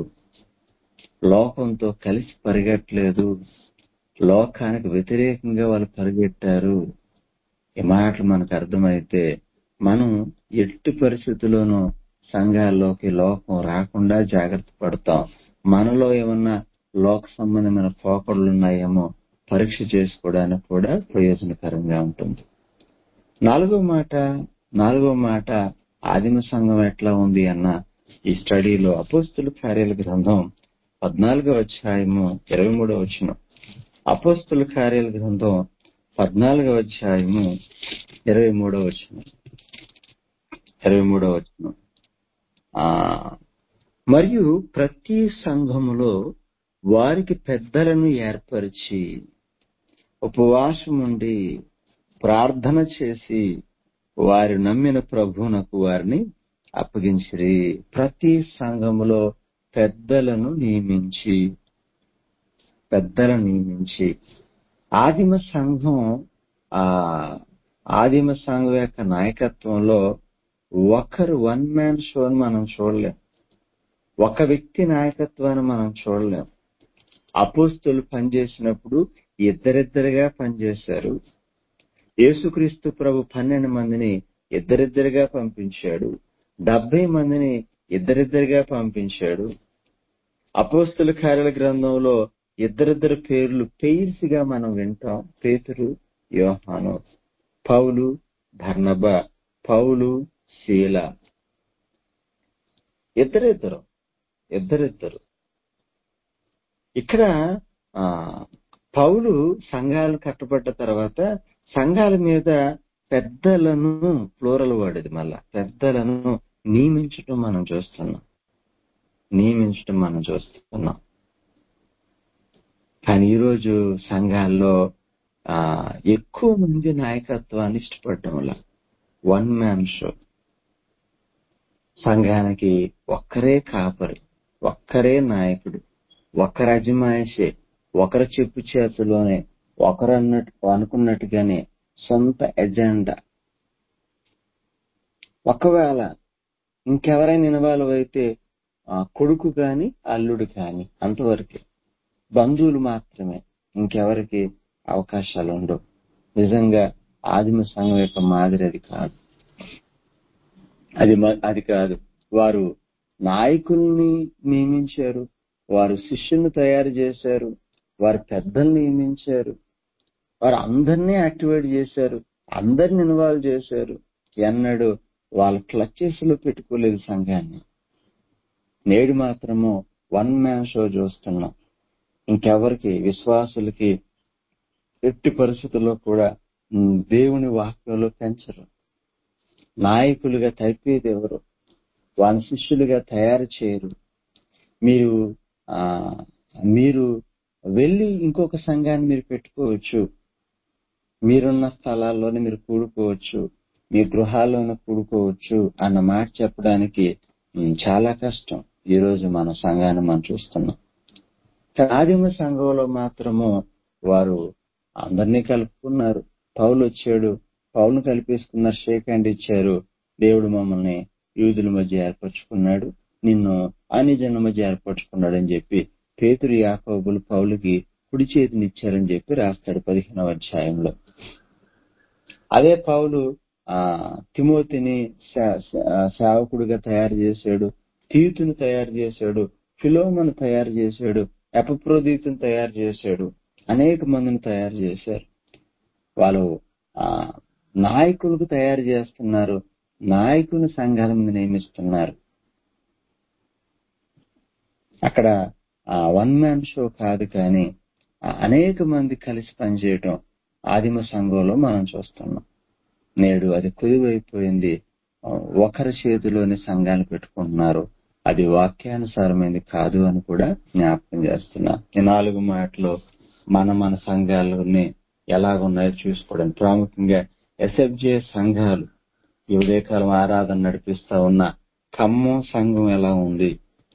లోకంతో కలిసి పరిగెట్టలేదు లోకానికి వ్యతిరేకంగా వాళ్ళు పరిగెట్టారు ఈ మాటలు మనకు అర్థమైతే మనం ఎట్టి పరిస్థితుల్లోనూ సంఘాల్లోకి లోకం రాకుండా జాగ్రత్త పడతాం మనలో ఏమన్నా లోక సంబంధమైన పోకడలు ఉన్నాయేమో పరీక్ష చేసుకోవడానికి కూడా ప్రయోజనకరంగా ఉంటుంది నాలుగో మాట నాలుగో మాట ఆదిమ సంఘం ఎట్లా ఉంది అన్న ఈ స్టడీలో అపోస్తుల కార్యాల గ్రంథం పద్నాలుగో అధ్యాయము ఇరవై మూడో వచ్చిన అపోస్తుల కార్యాల గ్రంథం పద్నాలుగో అధ్యాయము ఇరవై మూడో వచ్చిన ఇరవై మూడో వచ్చిన ఆ మరియు ప్రతి సంఘములో వారికి పెద్దలను ఏర్పరిచి ఉపవాసం ఉండి ప్రార్థన చేసి వారి నమ్మిన ప్రభువునకు వారిని అప్పగించిరి ప్రతి సంఘములో పెద్దలను నియమించి పెద్దలను నియమించి ఆదిమ సంఘం ఆ ఆదిమ సంఘం యొక్క నాయకత్వంలో ఒకరు వన్ మ్యాన్ షోని మనం చూడలేం ఒక వ్యక్తి నాయకత్వాన్ని మనం చూడలేం అపోస్తులు పనిచేసినప్పుడు ఇద్దరిద్దరుగా పనిచేశారు యేసుక్రీస్తు ప్రభు పన్నెండు మందిని ఇద్దరిద్దరుగా పంపించాడు డెబ్బై మందిని ఇద్దరిద్దరుగా పంపించాడు అపోస్తుల కార్యాల గ్రంథంలో ఇద్దరిద్దరు పేర్లు పెయిర్స్ గా మనం వింటాం పేతురు యోహాను పౌలు ధర్నబ పౌలు శీల ఇద్దరిద్దరు ఇద్దరిద్దరు ఇక్కడ ఆ పౌలు సంఘాలు కట్టబడ్డ తర్వాత సంఘాల మీద పెద్దలను ప్లోరల్ వాడేది మళ్ళా పెద్దలను నియమించటం మనం చూస్తున్నాం నియమించటం మనం చూస్తున్నాం కానీ ఈరోజు సంఘాల్లో ఆ ఎక్కువ మంది నాయకత్వాన్ని ఇష్టపడటం వల్ల వన్ మ్యాన్ షో సంఘానికి ఒక్కరే కాపరి ఒక్కరే నాయకుడు ఒకరి అజమాయిషే ఒకరి చెప్పు చేతిలోనే ఒకరు అన్నట్టు అనుకున్నట్టుగానే సొంత ఎజెండా ఒకవేళ ఇంకెవరైనా ఇన్వాల్వ్ అయితే ఆ, కొడుకు కాని అల్లుడు కాని అంతవరకే బంధువులు మాత్రమే ఇంకెవరికి అవకాశాలు ఉండవు నిజంగా ఆదిమ సంఘం యొక్క మాదిరి అది కాదు అది మ- అది కాదు వారు నాయకుల్ని నియమించారు వారు శిష్యుల్ని తయారు చేశారు వారు పెద్దల్ని నియమించారు వారు అందరినీ యాక్టివేట్ చేశారు అందరిని ఇన్వాల్వ్ చేశారు ఎన్నడూ వాళ్ళ క్లచెస్ లో పెట్టుకోలేదు సంఘాన్ని నేడు మాత్రము వన్ మ్యాన్ షో చూస్తున్నాం ఇంకెవరికి విశ్వాసులకి ఎట్టి పరిస్థితుల్లో కూడా ఉమ్, దేవుని వాక్యంలో పెంచరు నాయకులుగా తప్పేది ఎవరు వాళ్ళ శిష్యులుగా తయారు చేయరు మీరు ఆ మీరు వెళ్ళి ఇంకొక సంఘాన్ని మీరు పెట్టుకోవచ్చు మీరున్న స్థలాల్లోనే మీరు కూడుకోవచ్చు మీ గృహాల్లోనే కూడుకోవచ్చు అన్న మాట చెప్పడానికి ఉమ్, చాలా కష్టం ఈ రోజు మన సంఘాన్ని మనం చూస్తున్నాం కానీ ఆదిమ సంఘంలో మాత్రము వారు అందరినీ కలుపుకున్నారు పౌలు వచ్చాడు పౌలును కలిపేసుకున్నారు షేక్ హ్యాండ్ ఇచ్చారు దేవుడు మమ్మల్ని యూదుల మధ్య ఏర్పరచుకున్నాడు నిన్ను అన్యజనుల మధ్య ఏర్పరచుకున్నాడు అని చెప్పి పేతురు యాకోబులు పౌలుకి కుడి చేతిని ఇచ్చారని చెప్పి రాస్తాడు పదిహేనవ అధ్యాయంలో అదే పౌలు ఆ తిమోతిని సే- సే- ఆ, సేవకుడిగా తయారు చేశాడు తీతుని తయారు చేశాడు ఫిలోమను తయారు చేశాడు ఎపప్రోదీతుని తయారు చేశాడు అనేక మందిని తయారు చేశారు వాళ్ళు ఆ నాయకులకు తయారు చేస్తున్నారు నాయకుని సంఘాల మీద నియమిస్తున్నారు అక్కడ వన్ మ్యాన్ షో కాదు కానీ ఆ, అనేక మంది కలిసి పనిచేయటం ఆదిమ సంఘంలో మనం చూస్తున్నాం నేడు అది కుదివైపోయింది ఆ, ఒకరి చేతిలోని సంఘాలు పెట్టుకుంటున్నారు అది వాక్యానుసారమైనది కాదు అని కూడా జ్ఞాపకం చేస్తున్నా ఈ నాలుగు మాటలు మన మన సంఘాలని ఎలాగున్నాయో చూసుకోవడం ప్రాముఖ్యంగా ఎస్ఎఫ్జే సంఘాలు ఈ ఉదయకాలం ఆరాధన నడిపిస్తా ఉన్న ఖమ్మం సంఘం ఎలా ఉంది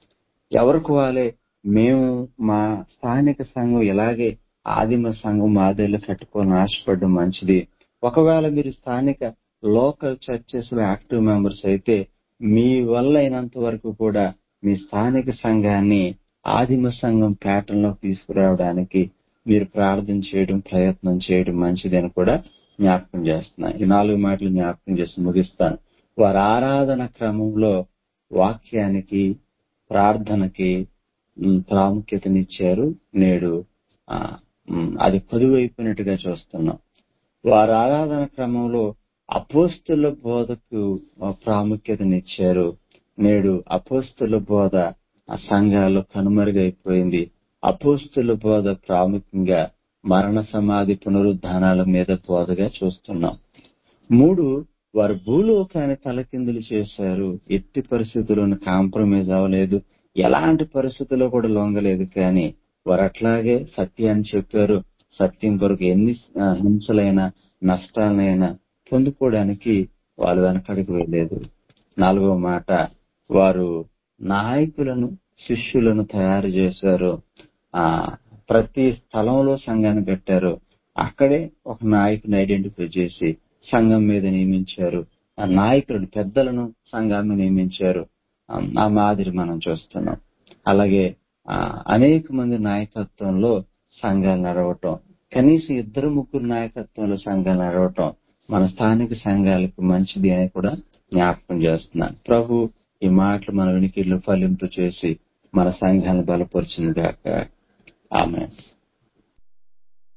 ఎవరికి వాళ్ళే మేము మా స్థానిక సంఘం ఇలాగే ఆదిమ సంఘం మాదిరిలో కట్టుకోవాలని ఆశపడడం మంచిది ఒకవేళ మీరు స్థానిక లోకల్ చర్చెస్ లో యాక్టివ్ మెంబర్స్ అయితే మీ వల్ల అయినంత వరకు కూడా మీ స్థానిక సంఘాన్ని ఆదిమ సంఘం ప్యాటర్న్ లో తీసుకురావడానికి మీరు ప్రార్థన చేయడం ప్రయత్నం చేయడం మంచిదని కూడా జ్ఞాపకం చేస్తున్నా ఈ నాలుగు మాటలు జ్ఞాపకం చేసి ముగిస్తాను వారి ఆరాధన క్రమంలో వాక్యానికి ప్రార్థనకి ఉమ్, ప్రాముఖ్యతనిచ్చారు నేడు ఆ, ఉమ్, అది కొదువైపోయినట్టుగా చూస్తున్నాం వారి ఆరాధన క్రమంలో అపోస్తుల బోధకు ఆ, ప్రాముఖ్యతనిచ్చారు నేడు అపోస్తుల బోధ ఆ సంఘాల్లో కనుమరుగైపోయింది అపోస్తుల బోధ ప్రాముఖ్యంగా మరణ సమాధి పునరుద్ధానాల మీద బోధగా చూస్తున్నాం మూడు వారు భూలోకాన్ని తలకిందులు చేశారు ఎట్టి పరిస్థితుల్లోనూ కాంప్రమైజ్ అవ్వలేదు ఎలాంటి పరిస్థితుల్లో కూడా లొంగలేదు కానీ వారు అట్లాగే సత్యాన్ని చెప్పారు సత్యం కొరకు ఎన్ని ఆ, హింసలైనా నష్టాలైనా పొందుకోవడానికి వాళ్ళు వెనకడికి వెళ్ళలేదు నాలుగో మాట వారు నాయకులను శిష్యులను తయారు చేశారు ఆ ప్రతి స్థలంలో సంఘాన్ని పెట్టారు అక్కడే ఒక నాయకుని ఐడెంటిఫై చేసి సంఘం మీద నియమించారు ఆ నాయకులను పెద్దలను సంఘాన్ని నియమించారు ఆ, ఆ మాదిరి మనం చూస్తున్నాం అలాగే ఆ, అనేక మంది నాయకత్వంలో సంఘాలు నడవటం కనీసం ఇద్దరు ముగ్గురు నాయకత్వంలో సంఘాలు నడవటం మన స్థానిక సంఘాలకు మంచిది అని కూడా జ్ఞాపకం చేస్తున్నాను ప్రభు ఈ మాటలు మన వినికిడిలో ఫలింపు చేసి మన సంఘాన్ని బలపరిచింది గాక ఆమె